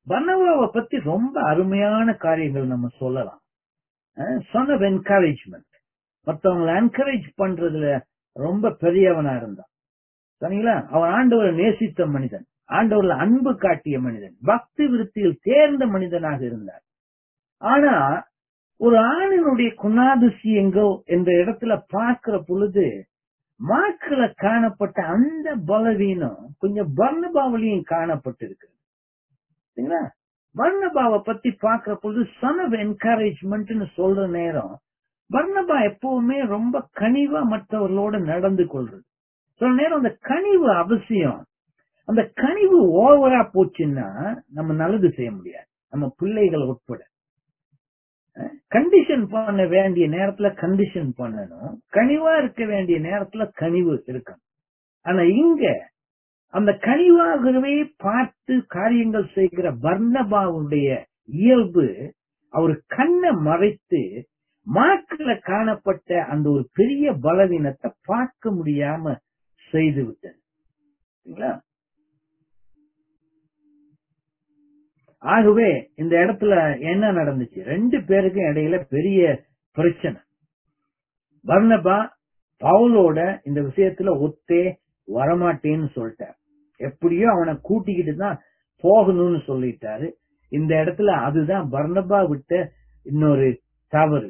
பர்னபாவை பத்தி ரொம்ப அருமையான காரியங்கள் நம்ம சொல்லலாம் சன் ஆஃப் என்கரேஜ்மெண்ட் மற்றவங்களை என்கரேஜ் பண்றதுல ரொம்ப பெரியவனா இருந்தான் சரிங்களா அவன் ஆண்டவரை நேசித்த மனிதன் ஆண்டவர்ல அன்பு காட்டிய மனிதன் பக்தி விருத்தியில் தேர்ந்த மனிதனாக இருந்தார் ஆனா ஒரு ஆணினுடைய குணாதிசயங்கள் என்ற இடத்துல பார்க்கிற பொழுது மாக்களை காணப்பட்ட அந்த பலவீனம் கொஞ்சம் பர்ணபாவிலையும் காணப்பட்டிருக்கு சரிங்களா பர்ணபாவை பத்தி பார்க்கிற பொழுது சன் ஆஃப் என்கரேஜ்மெண்ட்னு சொல்ற நேரம் பர்ணபா எப்பவுமே ரொம்ப கனிவா மற்றவர்களோட நடந்து கொள்றது சில நேரம் அந்த கனிவு அவசியம் அந்த கனிவு ஓவரா போச்சுன்னா நம்ம நல்லது செய்ய முடியாது நம்ம பிள்ளைகள் உட்பட கண்டிஷன் பண்ண வேண்டிய நேரத்துல கண்டிஷன் பண்ணணும் கனிவா இருக்க வேண்டிய நேரத்துல கனிவு இருக்கணும் ஆனா இங்க அந்த கனிவாகவே பார்த்து காரியங்கள் செய்கிற பர்ணபாவுடைய இயல்பு அவர் கண்ணை மறைத்து மாக்களை காணப்பட்ட அந்த ஒரு பெரிய பலவீனத்தை பார்க்க முடியாம செய்து விட்டது சரிங்களா ஆகவே இந்த இடத்துல என்ன நடந்துச்சு ரெண்டு பேருக்கும் இடையில பெரிய பிரச்சனை பர்ணபா பவுலோட இந்த விஷயத்துல ஒத்தே வரமாட்டேன்னு சொல்லிட்டார் எப்படியோ அவனை கூட்டிக்கிட்டு தான் போகணும்னு சொல்லிட்டாரு இந்த இடத்துல அதுதான் பர்ணபா விட்ட இன்னொரு தவறு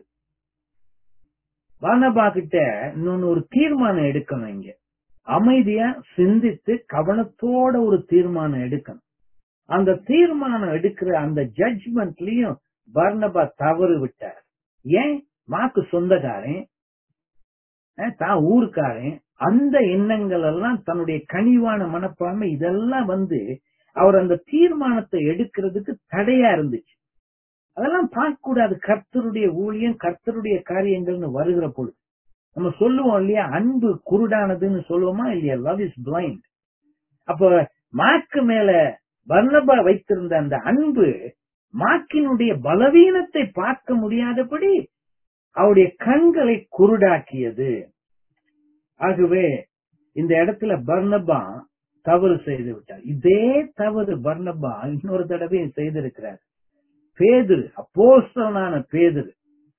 பர்ணபா கிட்ட இன்னொன்னு ஒரு தீர்மானம் எடுக்கணும் இங்க அமைதியா சிந்தித்து கவனத்தோட ஒரு தீர்மானம் எடுக்கணும் அந்த தீர்மானம் எடுக்கிற அந்த ஜட்ஜ்மெண்ட்லயும் பர்ணபா தவறு விட்டார் ஏன் மாக்கு சொந்தக்காரன் தான் ஊருக்காரன் அந்த எண்ணங்கள் எல்லாம் தன்னுடைய கனிவான மனப்பான்மை இதெல்லாம் வந்து அவர் அந்த தீர்மானத்தை எடுக்கிறதுக்கு தடையா இருந்துச்சு அதெல்லாம் பார்க்க கூடாது கர்த்தருடைய ஊழியம் கர்த்தருடைய காரியங்கள்னு வருகிற பொழுது நம்ம சொல்லுவோம் இல்லையா அன்பு குருடானதுன்னு சொல்லுவோமா இல்லையா லவ் இஸ் பிளைண்ட் அப்ப மாக்கு மேல வர்ணபா வைத்திருந்த அந்த அன்பு மாக்கினுடைய பலவீனத்தை பார்க்க முடியாதபடி அவருடைய கண்களை குருடாக்கியது ஆகவே இந்த இடத்துல பர்ணபா தவறு செய்து விட்டார் இதே தவறு பர்ணபா இன்னொரு தடவையும் செய்திருக்கிறார் பேதுரு அப்போஸ்தலனான பேதுரு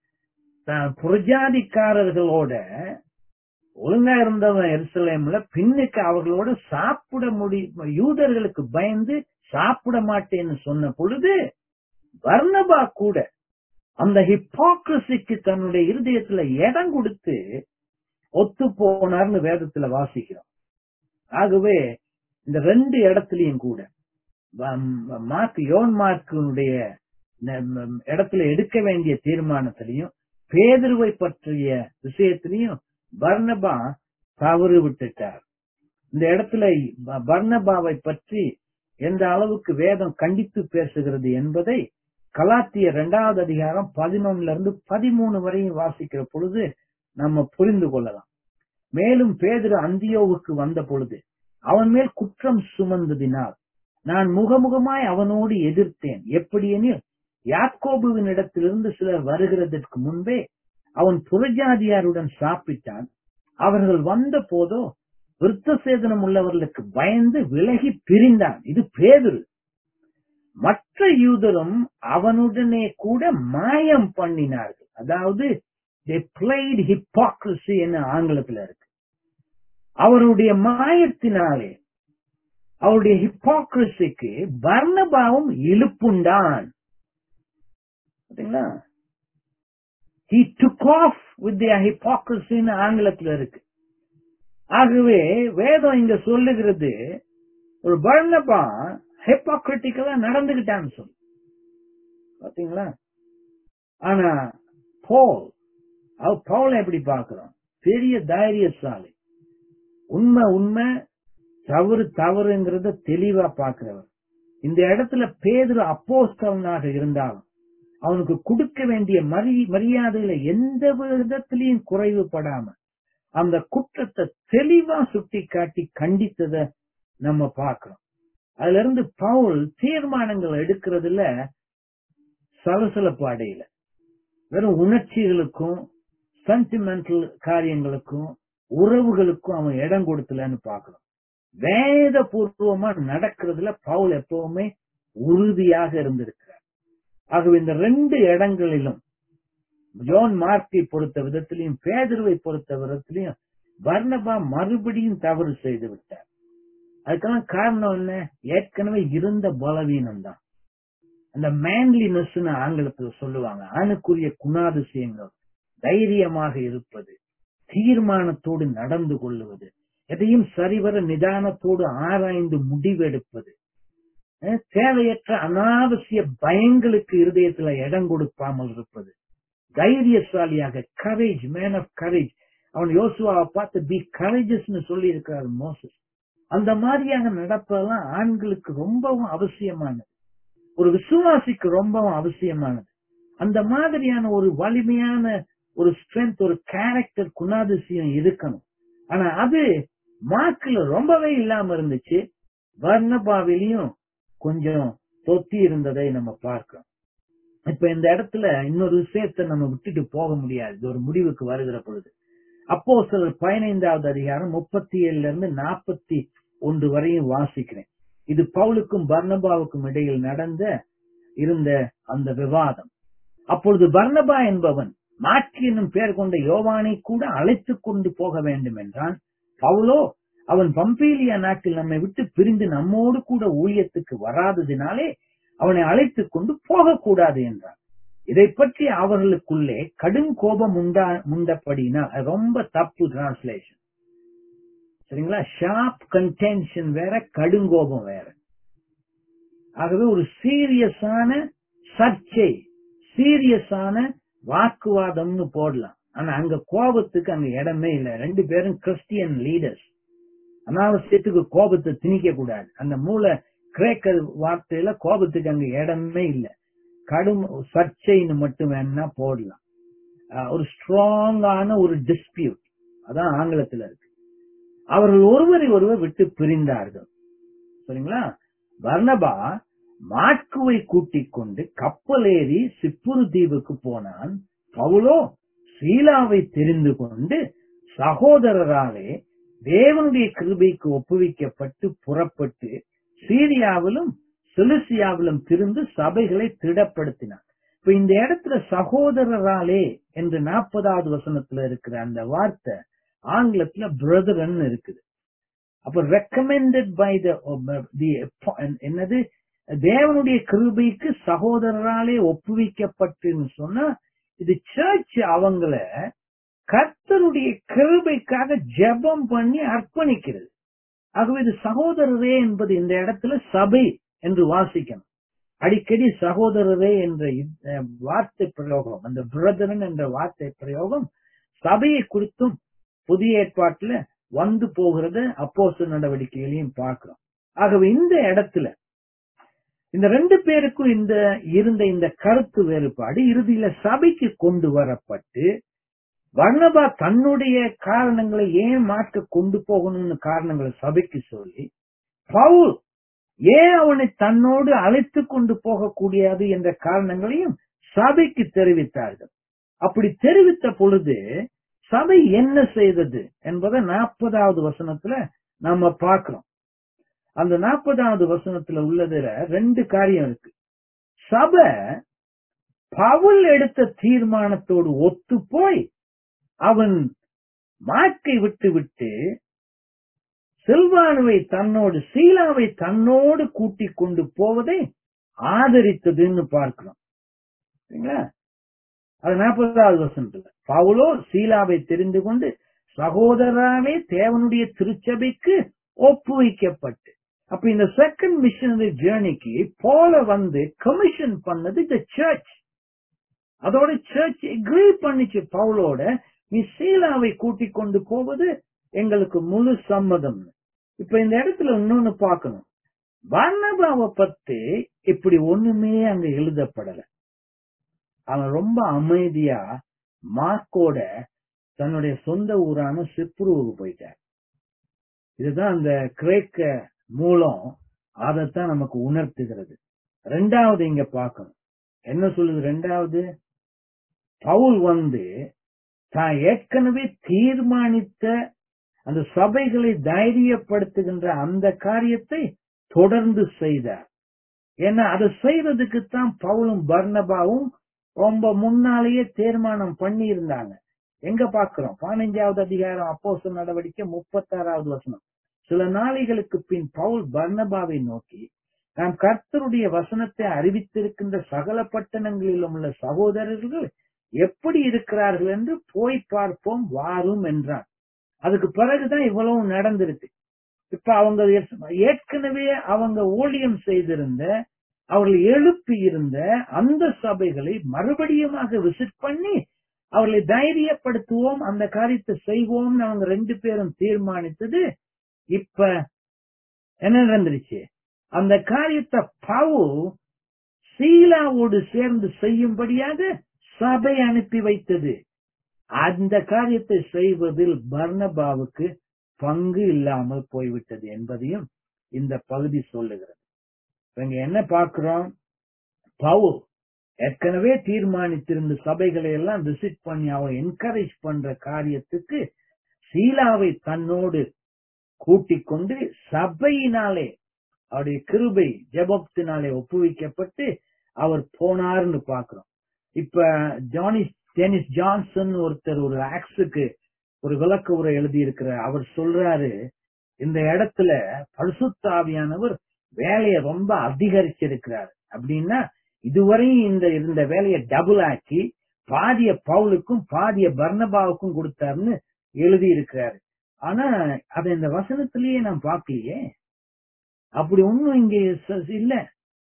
புரஜாதிக்காரர்களோட ஒழுங்கா இருந்தவன் எருசலேம்ல பின்னுக்கு அவர்களோட சாப்பிட முடியும் யூதர்களுக்கு பயந்து சாப்பிட மாட்டேன்னு சொன்ன பொழுது வர்ணபா கூட அந்த ஹிப்பாக்ரசிக்கு தன்னுடைய இருதயத்துல இடம் கொடுத்து ஒத்து போனார்னு வேதத்துல வாசிக்கிறோம் ஆகவே இந்த ரெண்டு இடத்துலயும் கூட மார்க் யோன் மார்க்கினுடைய இடத்துல எடுக்க வேண்டிய தீர்மானத்திலையும் பேதருவை பற்றிய விஷயத்திலையும் பர்ணபா தவறு விட்டுட்டார் இந்த இடத்துல பர்ணபாவை பற்றி எந்த அளவுக்கு வேதம் கண்டித்து பேசுகிறது என்பதை கலாத்திய இரண்டாவது அதிகாரம் பதினொன்னுல இருந்து பதிமூணு வரையும் வாசிக்கிற பொழுது நம்ம புரிந்து கொள்ளலாம் மேலும் பேதரு அந்தியோவுக்கு வந்த பொழுது அவன் மேல் குற்றம் சுமந்ததினால் நான் முகமுகமாய் அவனோடு எதிர்த்தேன் எப்படியெனில் யாக்கோபுவின் இடத்திலிருந்து சிலர் வருகிறதற்கு முன்பே அவன் புறஜாதியாருடன் சாப்பிட்டான் அவர்கள் வந்த போதோ விருத்த சேதனம் உள்ளவர்களுக்கு பயந்து விலகி பிரிந்தான் இது பேதுரு மற்ற யூதரும் அவனுடனே கூட மாயம் பண்ணினார்கள் அதாவது பிளைட் ஹிப்பாக்ரசி என்ன ஆங்கிலத்தில் இருக்கு அவருடைய மாயத்தினாலே அவருடைய ஹிப்பாக்ரசிக்கு வர்ணபாவம் இழுப்புண்டான் he took off with their hypocrisy ஆங்கிலத்துல இருக்கு ஆகவே வேதம் இங்க சொல்லுகிறது ஒரு பர்ணபா ஹிப்பாக்ரிட்டிக்கலா நடந்துகிட்டான்னு சொல்லு பாத்தீங்களா ஆனா போல் அவ பவுல எப்படி பாக்குறோம் பெரிய தைரியசாலி உண்மை உண்மை தவறு தவறுங்கிறத தெளிவா பாக்குறவர் இந்த இடத்துல பேதுரு அப்போஸ்தவனாக இருந்தாலும் அவனுக்கு கொடுக்க வேண்டிய மரி மரியாதையில எந்த விதத்திலையும் குறைவுபடாம அந்த குற்றத்தை தெளிவா சுட்டி காட்டி கண்டித்தத நம்ம பார்க்கிறோம் அதுல இருந்து பவுல் தீர்மானங்கள் எடுக்கிறதுல சலசலப்பு அடையில வெறும் உணர்ச்சிகளுக்கும் சென்டிமெண்டல் காரியங்களுக்கும் உறவுகளுக்கும் அவன் இடம் கொடுக்கலன்னு பாக்குறோம் வேத பூர்வமா நடக்கிறதுல பவுல் எப்பவுமே உறுதியாக இருந்திருக்கிறார் ஆகவே இந்த ரெண்டு இடங்களிலும் ஜோன் மார்க்கை பொறுத்த விதத்திலையும் பேதர்வை பொறுத்த விதத்திலையும் பர்னபா மறுபடியும் தவறு செய்து விட்டார் அதுக்கெல்லாம் காரணம் என்ன ஏற்கனவே இருந்த பலவீனம் தான் அந்த மேன்லினஸ் ஆங்கிலத்துல சொல்லுவாங்க ஆணுக்குரிய குணாதிசயங்கள் தைரியமாக இருப்பது தீர்மானத்தோடு நடந்து கொள்ளுவது எதையும் சரிவர நிதானத்தோடு ஆராய்ந்து முடிவெடுப்பது அஹ் தேவையற்ற அனாவசிய பயங்களுக்கு இருதயத்துல இடம் கொடுக்காமல் இருப்பது தைரியசாலியாக கரேஜ் மேன் ஆஃப் கரேஜ் அவன் யோசுவாவை பார்த்து பி கரேஜஸ்னு சொல்லி இருக்கிறார் மோசஸ் அந்த மாதிரியாக நடப்பதெல்லாம் ஆண்களுக்கு ரொம்பவும் அவசியமானது ஒரு விசுவாசிக்கு ரொம்பவும் அவசியமானது அந்த மாதிரியான ஒரு வலிமையான ஒரு ஸ்ட்ரென்த் ஒரு கேரக்டர் குணாதிசயம் இருக்கணும் ஆனா அது மார்க்ல ரொம்பவே இல்லாம இருந்துச்சு வர்ணபாவிலையும் கொஞ்சம் தொத்தி இருந்ததை நம்ம பார்க்கிறோம் இப்ப இந்த இடத்துல இன்னொரு விஷயத்தை நம்ம விட்டுட்டு போக முடியாது இது ஒரு முடிவுக்கு வருகிற பொழுது அப்போ சிலர் பதினைந்தாவது அதிகாரம் முப்பத்தி ஏழுல இருந்து நாற்பத்தி ஒன்று வரையும் வாசிக்கிறேன் இது பவுலுக்கும் பர்ணபாவுக்கும் இடையில் நடந்த இருந்த அந்த விவாதம் அப்பொழுது பர்ணபா என்பவன் மாற்றி என்னும் பெயர் கொண்ட யோவானை கூட அழைத்துக் கொண்டு போக வேண்டும் என்றான் பவுலோ அவன் பம்பீலியா நாட்டில் நம்மை விட்டு பிரிந்து நம்மோடு கூட ஊழியத்துக்கு வராததினாலே அவனை அழைத்துக் கொண்டு போகக்கூடாது என்றான் இதை பற்றி அவர்களுக்குள்ளே கடும் கோபம் உண்டா உண்டபடினா ரொம்ப தப்பு டிரான்ஸ்லேஷன் சரிங்களா ஷார்ப் கன்டென்ஷன் வேற கடுங்கோபம் வேற ஆகவே ஒரு சீரியஸான சர்ச்சை சீரியஸான வாக்குவாதம்னு போடலாம் ஆனா அங்க கோபத்துக்கு அங்க இடமே இல்ல ரெண்டு பேரும் கிறிஸ்டியன் லீடர்ஸ் அனாவசியத்துக்கு கோபத்தை திணிக்க கூடாது அந்த மூல கிரேக்க வார்த்தையில கோபத்துக்கு அங்க இடமே இல்ல கடும் சர்ச்சைன்னு மட்டும் வேணா போடலாம் அஹ் ஒரு ஸ்ட்ராங்கான ஒரு டிஸ்பியூட் அதான் ஆங்கிலத்துல இருக்கு அவர்கள் ஒருவரை ஒருவர் விட்டு பிரிந்தார்கள் சரிங்களா வர்ணபா மாட்குவை கூட்டிக் கொண்டு கப்பல் ஏறி சிப்புரு தீவுக்கு போனான் பவுலோ சீலாவை தெரிந்து கொண்டு சகோதரராலே தேவனுடைய கிருபைக்கு ஒப்புவிக்கப்பட்டு புறப்பட்டு சீரியாவிலும் சிலிசியாவிலும் திருந்து சபைகளை திடப்படுத்தினார் இப்ப இந்த இடத்துல சகோதரராலே என்று நாற்பதாவது வசனத்துல இருக்கிற அந்த வார்த்தை ஆங்கிலத்துல பிரதரன் இருக்குது அப்ப ரெக்கமெண்டட் பை தி என்னது தேவனுடைய கிருபைக்கு சகோதரராலே ஒப்புவிக்கப்பட்டுன்னு சொன்னா இது சர்ச் அவங்கள கர்த்தருடைய கிருபைக்காக ஜெபம் பண்ணி அர்ப்பணிக்கிறது ஆகவே இது சகோதரரே என்பது இந்த இடத்துல சபை என்று வாசிக்கணும் அடிக்கடி சகோதரரே என்ற இந்த வார்த்தை பிரயோகம் அந்த பிரதரன் என்ற வார்த்தை பிரயோகம் சபையை குறித்தும் புதிய ஏற்பாட்டுல வந்து போகிறத அப்போச நடவடிக்கைகளையும் பார்க்கிறோம் ஆகவே இந்த இடத்துல இந்த ரெண்டு பேருக்கும் இந்த இருந்த இந்த கருத்து வேறுபாடு இறுதியில சபைக்கு கொண்டு வரப்பட்டு வர்ணபா தன்னுடைய காரணங்களை ஏன் மாற்ற கொண்டு போகணும்னு காரணங்களை சபைக்கு சொல்லி பவுல் ஏன் அவனை தன்னோடு அழைத்து கொண்டு போகக்கூடியது என்ற காரணங்களையும் சபைக்கு தெரிவித்தார்கள் அப்படி தெரிவித்த பொழுது சபை என்ன செய்தது என்பதை நாற்பதாவது வசனத்துல நாம பார்க்கிறோம் அந்த நாற்பதாவது வசனத்துல உள்ளதுல ரெண்டு காரியம் இருக்கு சபை பவுல் எடுத்த தீர்மானத்தோடு ஒத்து போய் அவன் மாக்கை விட்டு விட்டு சில்வானுவை தன்னோடு சீலாவை தன்னோடு கூட்டிக் கொண்டு போவதை ஆதரித்ததுன்னு பார்க்கிறோம் சரிங்களா அது நாற்பதாவது வசனத்துல பவுலோ சீலாவை தெரிந்து கொண்டு சகோதராலே தேவனுடைய திருச்சபைக்கு ஒப்புவிக்கப்பட்டு அப்ப இந்த செகண்ட் மிஷனரி ஜேர்னிக்கு போல வந்து கமிஷன் பண்ணது இந்த சர்ச் அதோட சர்ச் எக்ரி பண்ணிச்சு பவுலோட நீ சீலாவை கூட்டிக் கொண்டு போவது எங்களுக்கு முழு சம்மதம் இப்ப இந்த இடத்துல இன்னொன்னு பார்க்கணும் பர்ணபாவை பத்தி இப்படி ஒண்ணுமே அங்க எழுதப்படல அவன் ரொம்ப அமைதியா மார்க்கோட தன்னுடைய சொந்த ஊரான சிப்ரூவுக்கு போயிட்டார் இதுதான் அந்த கிரேக்க மூலம் அதைத்தான் நமக்கு உணர்த்துகிறது ரெண்டாவது இங்க பார்க்கணும் என்ன சொல்லுது ரெண்டாவது பவுல் வந்து தான் ஏற்கனவே தீர்மானித்த அந்த சபைகளை தைரியப்படுத்துகின்ற அந்த காரியத்தை தொடர்ந்து செய்தார் ஏன்னா அதை செய்யறதுக்கு தான் பவுலும் பர்னபாவும் ரொம்ப முன்னாலேயே தீர்மானம் பண்ணி இருந்தாங்க எங்க பாக்குறோம் பதினஞ்சாவது அதிகாரம் அப்போஸ் நடவடிக்கை முப்பத்தாறாவது வசனம் சில நாளைகளுக்கு பின் பவுல் பர்னபாவை நோக்கி நாம் கர்த்தருடைய வசனத்தை அறிவித்திருக்கின்ற சகல பட்டணங்களிலும் உள்ள சகோதரர்கள் எப்படி இருக்கிறார்கள் என்று போய் பார்ப்போம் வாரும் என்றான் அதுக்கு பிறகுதான் இவ்வளவு நடந்திருக்கு இப்ப அவங்க ஏற்கனவே அவங்க ஊழியம் செய்திருந்த அவர்கள் எழுப்பி இருந்த அந்த சபைகளை மறுபடியுமாக விசிட் பண்ணி அவர்களை தைரியப்படுத்துவோம் அந்த காரியத்தை செய்வோம்னு அவங்க ரெண்டு பேரும் தீர்மானித்தது இப்ப என்ன நடந்துருச்சு அந்த காரியத்தை பவுல் சீலாவோடு சேர்ந்து செய்யும்படியாக சபை அனுப்பி வைத்தது அந்த காரியத்தை செய்வதில் பர்ணபாவுக்கு பங்கு இல்லாமல் போய்விட்டது என்பதையும் இந்த பகுதி சொல்லுகிறது இங்க என்ன பார்க்கிறோம் பவுல் ஏற்கனவே தீர்மானித்திருந்த சபைகளை எல்லாம் விசிட் பண்ணி அவன் என்கரேஜ் பண்ற காரியத்துக்கு சீலாவை தன்னோடு கூட்டிக் கொண்டு சபையினாலே அவருடைய கிருபை ஜெபத்தினாலே ஒப்புவிக்கப்பட்டு அவர் போனார்னு பாக்குறோம் இப்ப ஜானிஸ் டெனிஸ் ஜான்சன் ஒருத்தர் ஒரு ஆக்ஸுக்கு ஒரு விளக்க உரை எழுதி இருக்கிறார் அவர் சொல்றாரு இந்த இடத்துல பரிசுத்தாவியானவர் வேலையை ரொம்ப அதிகரிச்சிருக்கிறார் அப்படின்னா இதுவரையும் இந்த இந்த வேலையை டபுள் ஆக்கி பாதிய பவுலுக்கும் பாதிய பர்ணபாவுக்கும் கொடுத்தாருன்னு எழுதி இருக்கிறாரு ஆனா அத இந்த வசனத்திலேயே நான் பார்க்கலையே அப்படி ஒண்ணும் இங்க இல்ல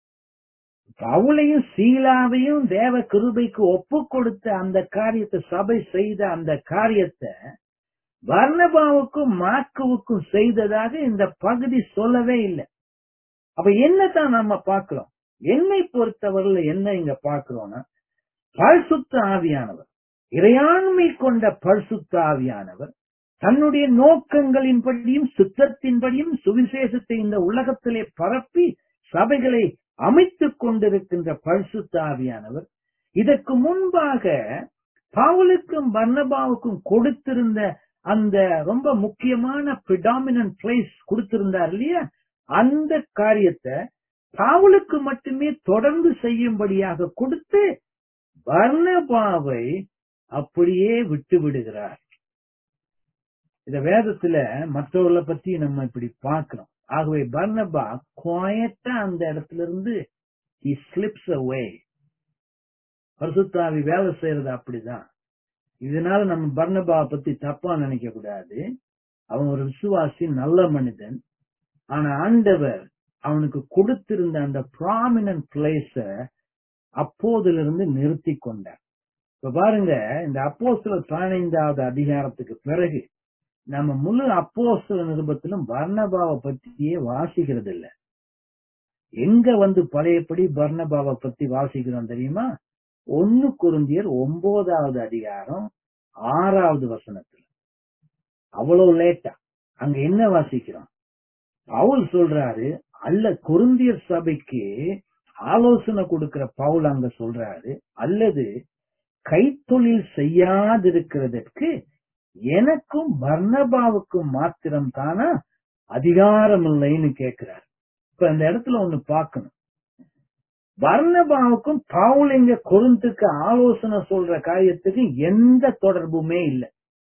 பவுலையும் சீலாவையும் தேவ கிருபைக்கு ஒப்பு கொடுத்த அந்த காரியத்தை சபை செய்த அந்த காரியத்தை வர்ணபாவுக்கும் மாக்குவுக்கும் செய்ததாக இந்த பகுதி சொல்லவே இல்லை அப்ப என்னதான் நம்ம பார்க்கிறோம் என்னை பொறுத்தவரையில என்ன இங்க பார்க்கிறோம்னா பரிசுத்த ஆவியானவர் இறையாண்மை கொண்ட பரிசுத்த ஆவியானவர் தன்னுடைய நோக்கங்களின்படியும் சுத்தத்தின்படியும் சுவிசேஷத்தை இந்த உலகத்திலே பரப்பி சபைகளை அமைத்துக் கொண்டிருக்கின்ற பரிசுத்த ஆவியானவர் இதற்கு முன்பாக பவுலுக்கும் பர்ணபாவுக்கும் கொடுத்திருந்த அந்த ரொம்ப முக்கியமான பிடாமினன்ட் பிளேஸ் கொடுத்திருந்தார் இல்லையா அந்த காரியத்தை பவுலுக்கு மட்டுமே தொடர்ந்து செய்யும்படியாக கொடுத்து பர்ணபாவை அப்படியே விட்டு விடுகிறார் இந்த வேதத்துல மற்றவர்களை பத்தி நம்ம இப்படி பார்க்கிறோம் ஆகவே பர்னபா குவாயட்டா அந்த இடத்துல இருந்து he slips away பரிசுத்தாவி வேலை செய்யறது அப்படிதான் இதனால நம்ம பர்னபாவை பத்தி தப்பா நினைக்க கூடாது அவன் ஒரு விசுவாசி நல்ல மனிதன் ஆனா ஆண்டவர் அவனுக்கு கொடுத்திருந்த அந்த ப்ராமினன்ட் பிளேஸ அப்போதிலிருந்து நிறுத்தி கொண்டார் இப்ப பாருங்க இந்த அப்போஸ்தல பதினைந்தாவது அதிகாரத்துக்கு பிறகு நம்ம முழு அப்போஸ்தல நிருபத்திலும் வர்ணபாவை பற்றியே வாசிக்கிறது இல்ல எங்க வந்து பழையபடி பர்ணபாவை பத்தி வாசிக்கிறோம் தெரியுமா ஒன்னு குருந்தியர் ஒன்பதாவது அதிகாரம் ஆறாவது வசனத்துல அவ்வளவு லேட்டா அங்க என்ன வாசிக்கிறோம் பவுல் சொல்றாரு அல்ல குருந்தியர் சபைக்கு ஆலோசனை கொடுக்கிற பவுல் அங்க சொல்றாரு அல்லது கைத்தொழில் செய்யாதிருக்கிறதற்கு எனக்கும் பர்ணபாவுக்கும் மாத்திரம் தானா அதிகாரம் இல்லைன்னு கேட்கிறார் இப்ப இந்த இடத்துல ஒண்ணு பார்க்கணும் பர்ணபாவுக்கும் பவுல் இங்க கொருந்துக்கு ஆலோசனை சொல்ற காரியத்துக்கு எந்த தொடர்புமே இல்லை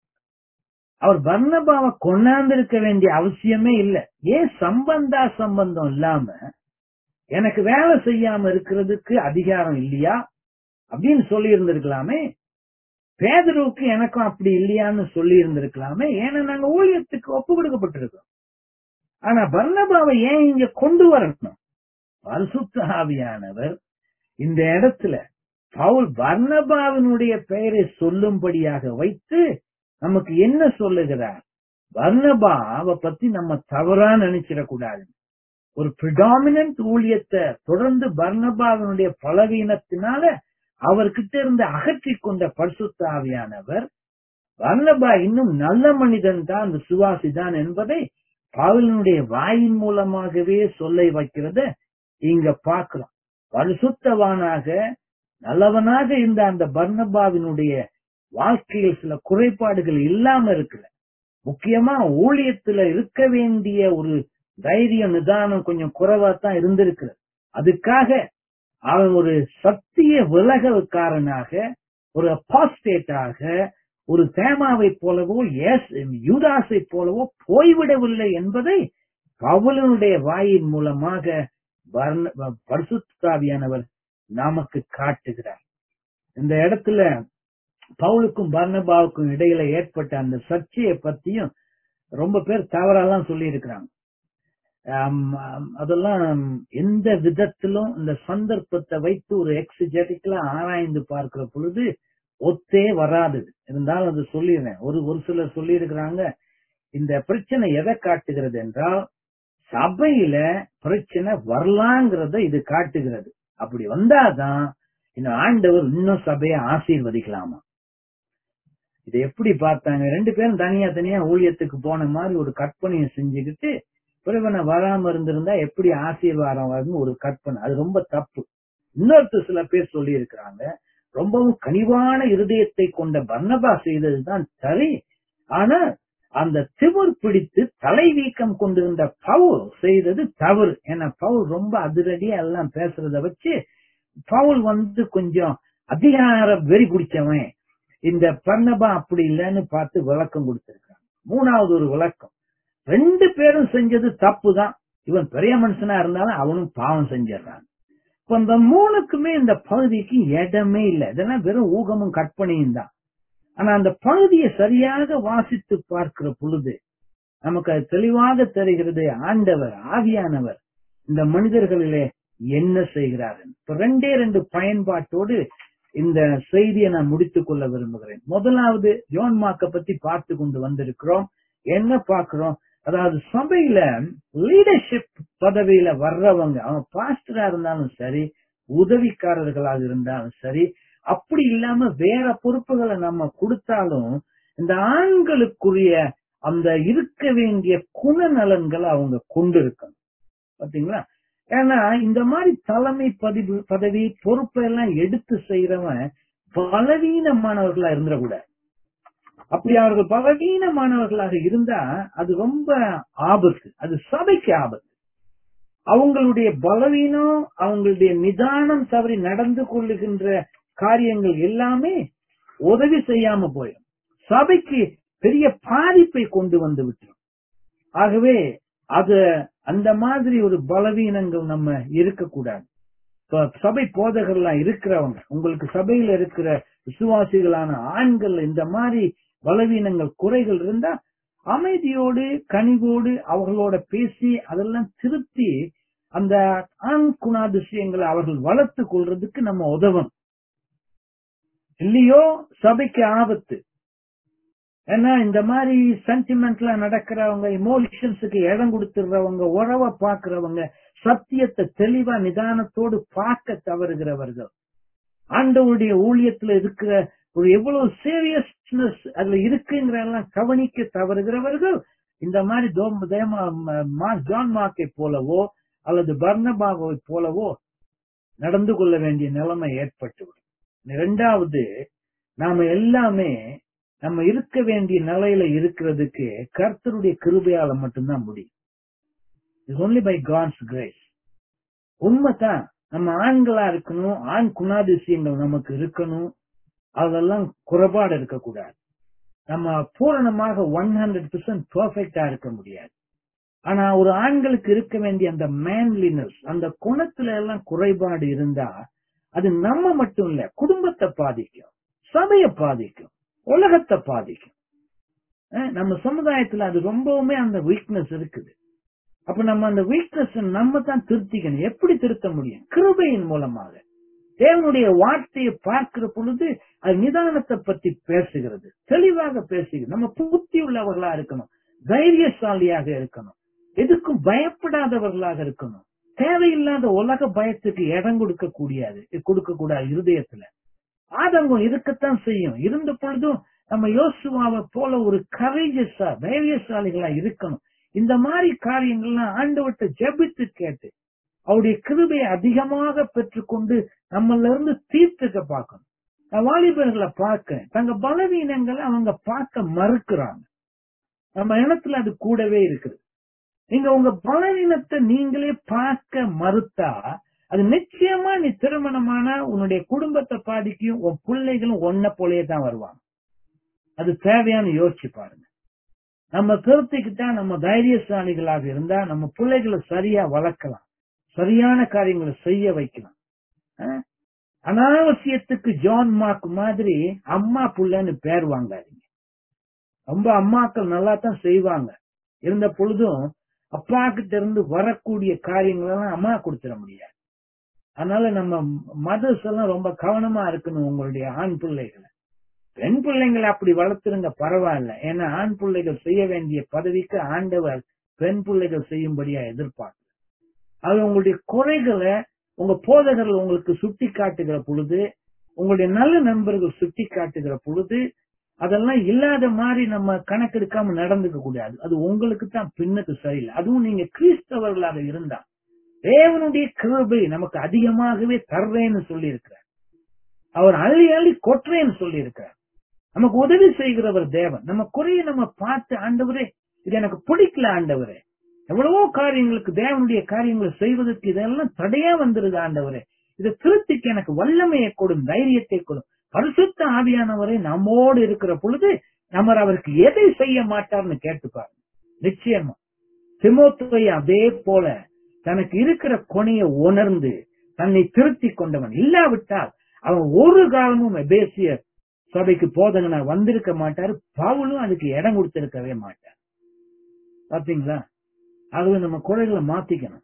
அவர் பர்ணபாவை கொண்டாந்திருக்க வேண்டிய அவசியமே இல்லை ஏன் சம்பந்தா சம்பந்தம் இல்லாம எனக்கு வேலை செய்யாம இருக்கிறதுக்கு அதிகாரம் இல்லையா அப்படின்னு சொல்லி இருந்திருக்கலாமே பேதருவுக்கு எனக்கும் அப்படி இல்லையான்னு சொல்லி இருந்திருக்கலாமே ஏன்னா நாங்க ஊழியத்துக்கு ஒப்பு கொடுக்கப்பட்டிருக்கோம் ஆனா பர்ணபாவை ஏன் இங்க கொண்டு வரணும் பரிசுத்த ஆவியானவர் இந்த இடத்துல பவுல் பர்ணபாவினுடைய பெயரை சொல்லும்படியாக வைத்து நமக்கு என்ன சொல்லுகிறார் பர்ணபாவை பத்தி நம்ம தவறா நினைச்சிடக்கூடாது ஒரு பிரிடாமினன்ட் ஊழியத்தை தொடர்ந்து பர்ணபாவினுடைய பலவீனத்தினால அவர்கிட்ட இருந்து அகற்றி கொண்ட பரிசுத்த ஆவியானவர் பர்ணபா இன்னும் நல்ல மனிதன் தான் விசுவாசி தான் என்பதை பவுலினுடைய வாயின் மூலமாகவே சொல்ல வைக்கிறத இங்க பார்க்கிறோம் பரிசுத்தவானாக நல்லவனாக இருந்த அந்த பர்ணபாவினுடைய வாழ்க்கையில் சில குறைபாடுகள் இல்லாம இருக்கிற முக்கியமா ஊழியத்துல இருக்க வேண்டிய ஒரு தைரியம் நிதானம் கொஞ்சம் குறைவா தான் இருந்திருக்கிறது அதுக்காக அவன் ஒரு சத்திய விலகல்காரனாக ஒரு அப்பாஸ்டேட்டாக ஒரு தேமாவை போலவோ எஸ் யூதாஸை போலவோ போய்விடவில்லை என்பதை பவுலனுடைய வாயின் மூலமாக வர்ண- பரிசுத்தாவியானவர் நமக்கு காட்டுகிறார் இந்த இடத்துல பவுலுக்கும் பர்னபாவுக்கும் இடையில ஏற்பட்ட அந்த சர்ச்சையை பத்தியும் ரொம்ப பேர் தவறாலாம் சொல்லி இருக்கிறாங்க அதெல்லாம் எந்த விதத்திலும் இந்த சந்தர்ப்பத்தை வைத்து ஒரு எக்ஸிஜெட்டிக்கலா ஆராய்ந்து பார்க்கிற பொழுது ஒத்தே வராது இருந்தாலும் அது சொல்லிடுறேன் ஒரு ஒரு சிலர் சொல்லி இருக்கிறாங்க இந்த பிரச்சனை எதை காட்டுகிறது என்றால் சபையில பிரச்சனை வரலாங்கிறத இது காட்டுகிறது அப்படி வந்தாதான் இந்த ஆண்டவர் இன்னும் சபையை ஆசீர்வதிக்கலாமா இதை எப்படி பார்த்தாங்க ரெண்டு பேரும் தனியா தனியா ஊழியத்துக்கு போன மாதிரி ஒரு கற்பனையை செஞ்சுக்கிட்டு பிறவனை வராம இருந்திருந்தா எப்படி ஆசீர்வாதம் வரும்னு ஒரு கற்பனை அது ரொம்ப தப்பு இன்னொருத்தர் சில பேர் சொல்லி இருக்கிறாங்க ரொம்பவும் கனிவான இருதயத்தை கொண்ட பர்ணபா செய்ததுதான் சரி ஆனா அந்த திமிர் பிடித்து தலை வீக்கம் கொண்டிருந்த பவுல் செய்தது தவறு ஏன்னா பவுல் ரொம்ப அதிரடியா எல்லாம் பேசுறத வச்சு பவுல் வந்து கொஞ்சம் அதிகார வெறி பிடிச்சவன் இந்த பர்ணபா அப்படி இல்லைன்னு பார்த்து விளக்கம் கொடுத்திருக்காங்க மூணாவது ஒரு விளக்கம் ரெண்டு பேரும் செஞ்சது தப்பு தான் இவன் பெரிய மனுஷனா இருந்தாலும் அவனும் பாவம் செஞ்சிடறான் இப்ப இந்த மூணுக்குமே இந்த பகுதிக்கு இடமே இல்லை இதெல்லாம் வெறும் ஊகமும் கற்பனையும் தான் ஆனா அந்த பகுதியை சரியாக வாசித்து பார்க்கிற பொழுது நமக்கு அது தெளிவாக தெரிகிறது ஆண்டவர் ஆவியானவர் இந்த மனிதர்களிலே என்ன செய்கிறார் இப்ப ரெண்டே ரெண்டு பயன்பாட்டோடு இந்த செய்தியை நான் முடித்துக் கொள்ள விரும்புகிறேன் முதலாவது ஜோன் மாக்க பத்தி பார்த்து கொண்டு வந்திருக்கிறோம் என்ன பார்க்கிறோம் அதாவது சபையில லீடர்ஷிப் பதவியில வர்றவங்க அவங்க பாஸ்டரா இருந்தாலும் சரி உதவிக்காரர்களாக இருந்தாலும் சரி அப்படி இல்லாம வேற பொறுப்புகளை நம்ம கொடுத்தாலும் இந்த ஆண்களுக்குரிய அந்த இருக்க வேண்டிய குணநலன்களை அவங்க கொண்டு இருக்கணும் பாத்தீங்களா ஏன்னா இந்த மாதிரி தலைமை பதிவு பதவி பொறுப்பை எல்லாம் எடுத்து செய்யறவன் பலவீனமானவர்களா இருந்துடக்கூடாது அப்படி அவர்கள் பலவீனமானவர்களாக இருந்தா அது ரொம்ப ஆபத்து அது சபைக்கு ஆபத்து அவங்களுடைய பலவீனம் அவங்களுடைய நிதானம் தவறி நடந்து கொள்ளுகின்ற காரியங்கள் எல்லாமே உதவி செய்யாம போயிடும் சபைக்கு பெரிய பாதிப்பை கொண்டு வந்து விட்டுரும் ஆகவே அது அந்த மாதிரி ஒரு பலவீனங்கள் நம்ம இருக்கக்கூடாது இப்ப சபை போதகர்லாம் இருக்கிறவங்க உங்களுக்கு சபையில இருக்கிற விசுவாசிகளான ஆண்கள் இந்த மாதிரி பலவீனங்கள் குறைகள் இருந்தா அமைதியோடு கனிவோடு அவர்களோட பேசி அதெல்லாம் திருத்தி அந்த ஆண் குணாதிசயங்களை அவர்கள் வளர்த்து கொள்றதுக்கு நம்ம உதவணும் இல்லையோ சபைக்கு ஆபத்து ஏன்னா இந்த மாதிரி சென்டிமெண்ட்ல நடக்கிறவங்க இமோஷன்ஸுக்கு இடம் கொடுத்துடுறவங்க உறவை பாக்குறவங்க சத்தியத்தை தெளிவா நிதானத்தோடு பார்க்க தவறுகிறவர்கள் ஆண்டவருடைய ஊழியத்துல இருக்கிற ஒரு எவ்வளவு சீரியஸ்னஸ் அதுல இருக்குங்கிற எல்லாம் கவனிக்க தவறுகிறவர்கள் இந்த மாதிரி தோம் தேமா மா- ஜான் மார்க்கை போலவோ அல்லது பர்ணபாவை போலவோ நடந்து கொள்ள வேண்டிய நிலைமை ஏற்பட்டுவிடும் இரண்டாவது நாம எல்லாமே நம்ம இருக்க வேண்டிய நிலையில இருக்கிறதுக்கு கர்த்தருடைய கிருபையால மட்டும்தான் முடியும் it's only by God's grace உண்மைதான் நம்ம ஆண்களா இருக்கணும் ஆண் குணாதிசயங்கள் நமக்கு இருக்கணும் அதெல்லாம் குறைபாடு இருக்கக்கூடாது நம்ம பூரணமாக ஒன் ஹண்ட்ரட் பெர்சன்ட் பெர்ஃபெக்டா இருக்க முடியாது ஆனா ஒரு ஆண்களுக்கு இருக்க வேண்டிய அந்த மேன்லினஸ் அந்த குணத்துல எல்லாம் குறைபாடு இருந்தா அது நம்ம மட்டும் இல்ல குடும்பத்தை பாதிக்கும் சபையை பாதிக்கும் உலகத்தை பாதிக்கும் அஹ் நம்ம சமுதாயத்துல அது ரொம்பவுமே அந்த வீக்னஸ் இருக்குது அப்ப நம்ம அந்த வீக்னஸ் நம்ம தான் திருத்திக்கணும் எப்படி திருத்த முடியும் கிருபையின் மூலமாக தேவனுடைய வார்த்தையை பார்க்கிற பொழுது அது நிதானத்தை பத்தி பேசுகிறது தெளிவாக பேசுகிறது நம்ம புத்தி உள்ளவர்களா இருக்கணும் தைரியசாலியாக இருக்கணும் எதுக்கும் பயப்படாதவர்களாக இருக்கணும் தேவையில்லாத உலக பயத்துக்கு இடம் கொடுக்க கூடியாது கொடுக்க கூடாது இருதயத்துல ஆதங்கம் இருக்கத்தான் செய்யும் இருந்த பொழுதும் நம்ம யோசுவாவை போல ஒரு கரேஜஸா தைரியசாலிகளா இருக்கணும் இந்த மாதிரி காரியங்கள்லாம் ஆண்டவர்கிட்ட ஜெபித்து கேட்டு அவருடைய கிருபையை அதிகமாக பெற்றுக்கொண்டு நம்மள இருந்து தீர்த்துக்க பார்க்கணும் நான் வாலிபர்களை பார்க்கிறேன் தங்க பலவீனங்களை அவங்க பார்க்க மறுக்கிறாங்க நம்ம இனத்துல அது கூடவே இருக்குது நீங்க உங்க பலவீனத்தை நீங்களே பார்க்க மறுத்தா அது நிச்சயமா நீ திருமணமானா உன்னுடைய குடும்பத்தை பாதிக்கும் உன் பிள்ளைகளும் ஒன்ன போலயே தான் வருவாங்க அது தேவையான யோசிச்சு பாருங்க நம்ம திருப்திக்கிட்டா நம்ம தைரியசாலிகளாக இருந்தா நம்ம பிள்ளைகளை சரியா வளர்க்கலாம் சரியான காரியங்களை செய்ய வைக்கலாம் அஹ்? அனாவசியத்துக்கு ஜான் மார்க் மாதிரி அம்மா புள்ளன்னு பேர் வாங்காதீங்க ரொம்ப அம்மாக்கள் நல்லா தான் செய்வாங்க இருந்த பொழுதும் அப்பா கிட்ட இருந்து வரக்கூடிய காரியங்கள் எல்லாம் அம்மா கொடுத்துட முடியாது அதனால நம்ம மதர்ஸ் எல்லாம் ரொம்ப கவனமா இருக்கணும் உங்களுடைய ஆண் பிள்ளைகளை பெண் பிள்ளைங்களை அப்படி வளர்த்துருங்க பரவாயில்ல ஏன்னா ஆண் பிள்ளைகள் செய்ய வேண்டிய பதவிக்கு ஆண்டவர் பெண் பிள்ளைகள் செய்யும்படியா எதிர்பார்க்க அது உங்களுடைய குறைகளை உங்க போதகர்கள் உங்களுக்கு சுட்டி காட்டுகிற பொழுது உங்களுடைய நல்ல நண்பர்கள் சுட்டி காட்டுகிற பொழுது அதெல்லாம் இல்லாத மாதிரி நம்ம கணக்கெடுக்காம நடந்துக்க கூடாது அது உங்களுக்கு தான் பின்னுக்கு சரியில்லை அதுவும் நீங்க கிறிஸ்தவர்களாக இருந்தா தேவனுடைய கிருபை நமக்கு அதிகமாகவே தர்றேன்னு சொல்லி இருக்கிறார் அவர் அள்ளி அள்ளி கொட்டுறேன்னு சொல்லி இருக்கிறார் நமக்கு உதவி செய்கிறவர் தேவன் நம்ம குறைய நம்ம பார்த்து ஆண்டவரே இது எனக்கு பிடிக்கல ஆண்டவரே எவ்வளவோ காரியங்களுக்கு தேவனுடைய காரியங்களை செய்வதற்கு இதெல்லாம் தடையா வந்துருது ஆண்டவரே இதை திருத்திக்கு எனக்கு வல்லமையை கொடும் தைரியத்தை கொடும் பரிசுத்த ஆவியானவரை நம்மோடு இருக்கிற பொழுது நம்ம அவருக்கு எதை செய்ய மாட்டார்னு கேட்டுப்பாரு நிச்சயமா திமோத்துவை அதே போல தனக்கு இருக்கிற கொனையை உணர்ந்து தன்னை திருத்தி கொண்டவன் இல்லாவிட்டால் அவன் ஒரு காலமும் எபேசிய சபைக்கு போதகனா வந்திருக்க மாட்டாரு பவுலும் அதுக்கு இடம் கொடுத்திருக்கவே மாட்டார் பாத்தீங்களா ஆகவே நம்ம குறைகளை மாத்திக்கணும்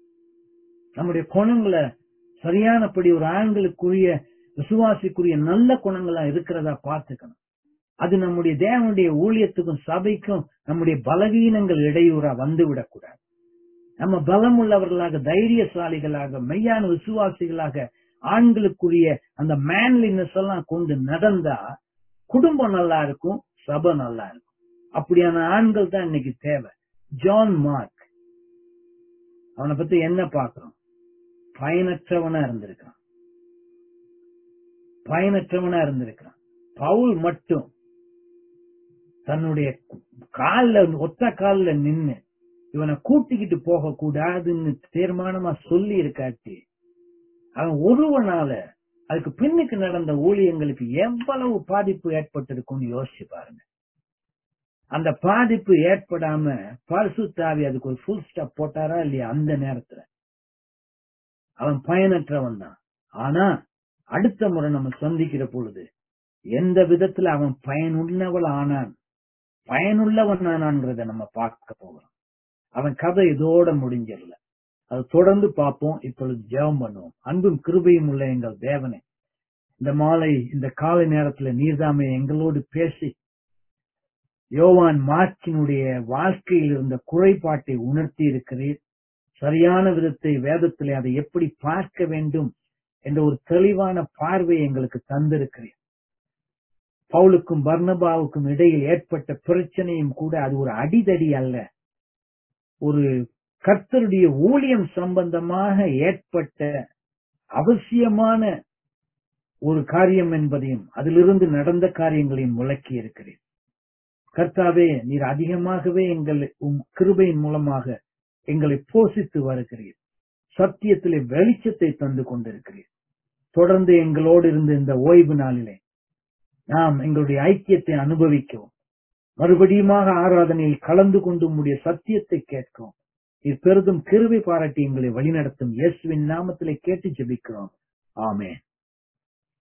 நம்முடைய குணங்களை சரியானபடி ஒரு ஆண்களுக்குரிய விசுவாசிக்குரிய நல்ல குணங்களா இருக்கிறதா பார்த்துக்கணும் அது நம்முடைய தேவனுடைய ஊழியத்துக்கும் சபைக்கும் நம்முடைய பலவீனங்கள் இடையூறா வந்து விடக்கூடாது நம்ம பலம் உள்ளவர்களாக தைரியசாலிகளாக மெய்யான விசுவாசிகளாக ஆண்களுக்குரிய அந்த மேன்லினஸ் எல்லாம் கொண்டு நடந்தா குடும்பம் நல்லா இருக்கும் சபை நல்லா இருக்கும் அப்படியான ஆண்கள் தான் இன்னைக்கு தேவை ஜான் மார்க் அவனை பத்தி என்ன பார்க்கிறோம் பயனற்றவனா இருந்திருக்கான் பயனற்றவனா இருந்திருக்கான் பவுல் மட்டும் தன்னுடைய கால்ல ஒத்த கால்ல நின்னு இவனை கூட்டிக்கிட்டு போக கூடாதுன்னு தீர்மானமா சொல்லி இருக்காட்டி அவன் ஒருவனால அதுக்கு பின்னுக்கு நடந்த ஊழியங்களுக்கு எவ்வளவு பாதிப்பு ஏற்பட்டிருக்கும்னு யோசிச்சு பாருங்க அந்த பாதிப்பு ஏற்படாம பரிசுத்தாவி அதுக்கு ஒரு ஃபுல் ஸ்டாப் போட்டாரா இல்லையா அந்த நேரத்துல அவன் பயனற்றவன் தான் ஆனா அடுத்த முறை நம்ம சந்திக்கிற பொழுது எந்த விதத்துல அவன் பயனுள்ளவள் ஆனான் பயனுள்ளவன் ஆனான்றத நம்ம பார்க்க போகிறோம் அவன் கதை இதோட முடிஞ்சிடல அது தொடர்ந்து பார்ப்போம் இப்பொழுது ஜெபம் பண்ணுவோம் அன்பும் கிருபையும் உள்ள எங்கள் தேவனே இந்த மாலை இந்த காலை நேரத்துல நீர்தாமே எங்களோடு பேசி யோவான் மார்க்கினுடைய வாழ்க்கையில் இருந்த குறைபாட்டை உணர்த்தி இருக்கிறீர் சரியான விதத்தை வேதத்திலே அதை எப்படி பார்க்க வேண்டும் என்ற ஒரு தெளிவான பார்வை எங்களுக்கு தந்திருக்கிறீர் பவுலுக்கும் பர்ணபாவுக்கும் இடையில் ஏற்பட்ட பிரச்சனையும் கூட அது ஒரு அடிதடி அல்ல ஒரு கர்த்தருடைய ஊழியம் சம்பந்தமாக ஏற்பட்ட அவசியமான ஒரு காரியம் என்பதையும் அதிலிருந்து நடந்த காரியங்களையும் முழக்கி இருக்கிறேன் கர்த்தாவே நீர் அதிகமாகவே எங்கள் உம் கிருபையின் மூலமாக எங்களை போஷித்து வருகிறீர் சத்தியத்திலே வெளிச்சத்தை தந்து கொண்டிருக்கிறீர் தொடர்ந்து எங்களோடு இருந்த இந்த ஓய்வு நாளிலே நாம் எங்களுடைய ஐக்கியத்தை அனுபவிக்கவும் மறுபடியுமாக ஆராதனையில் கலந்து கொண்டு உம்முடைய சத்தியத்தை கேட்கவும் இப்பெரிதும் கிருபை பாராட்டி எங்களை வழிநடத்தும் இயேசுவின் நாமத்திலே கேட்டு ஜெபிக்கிறோம் ஆமென்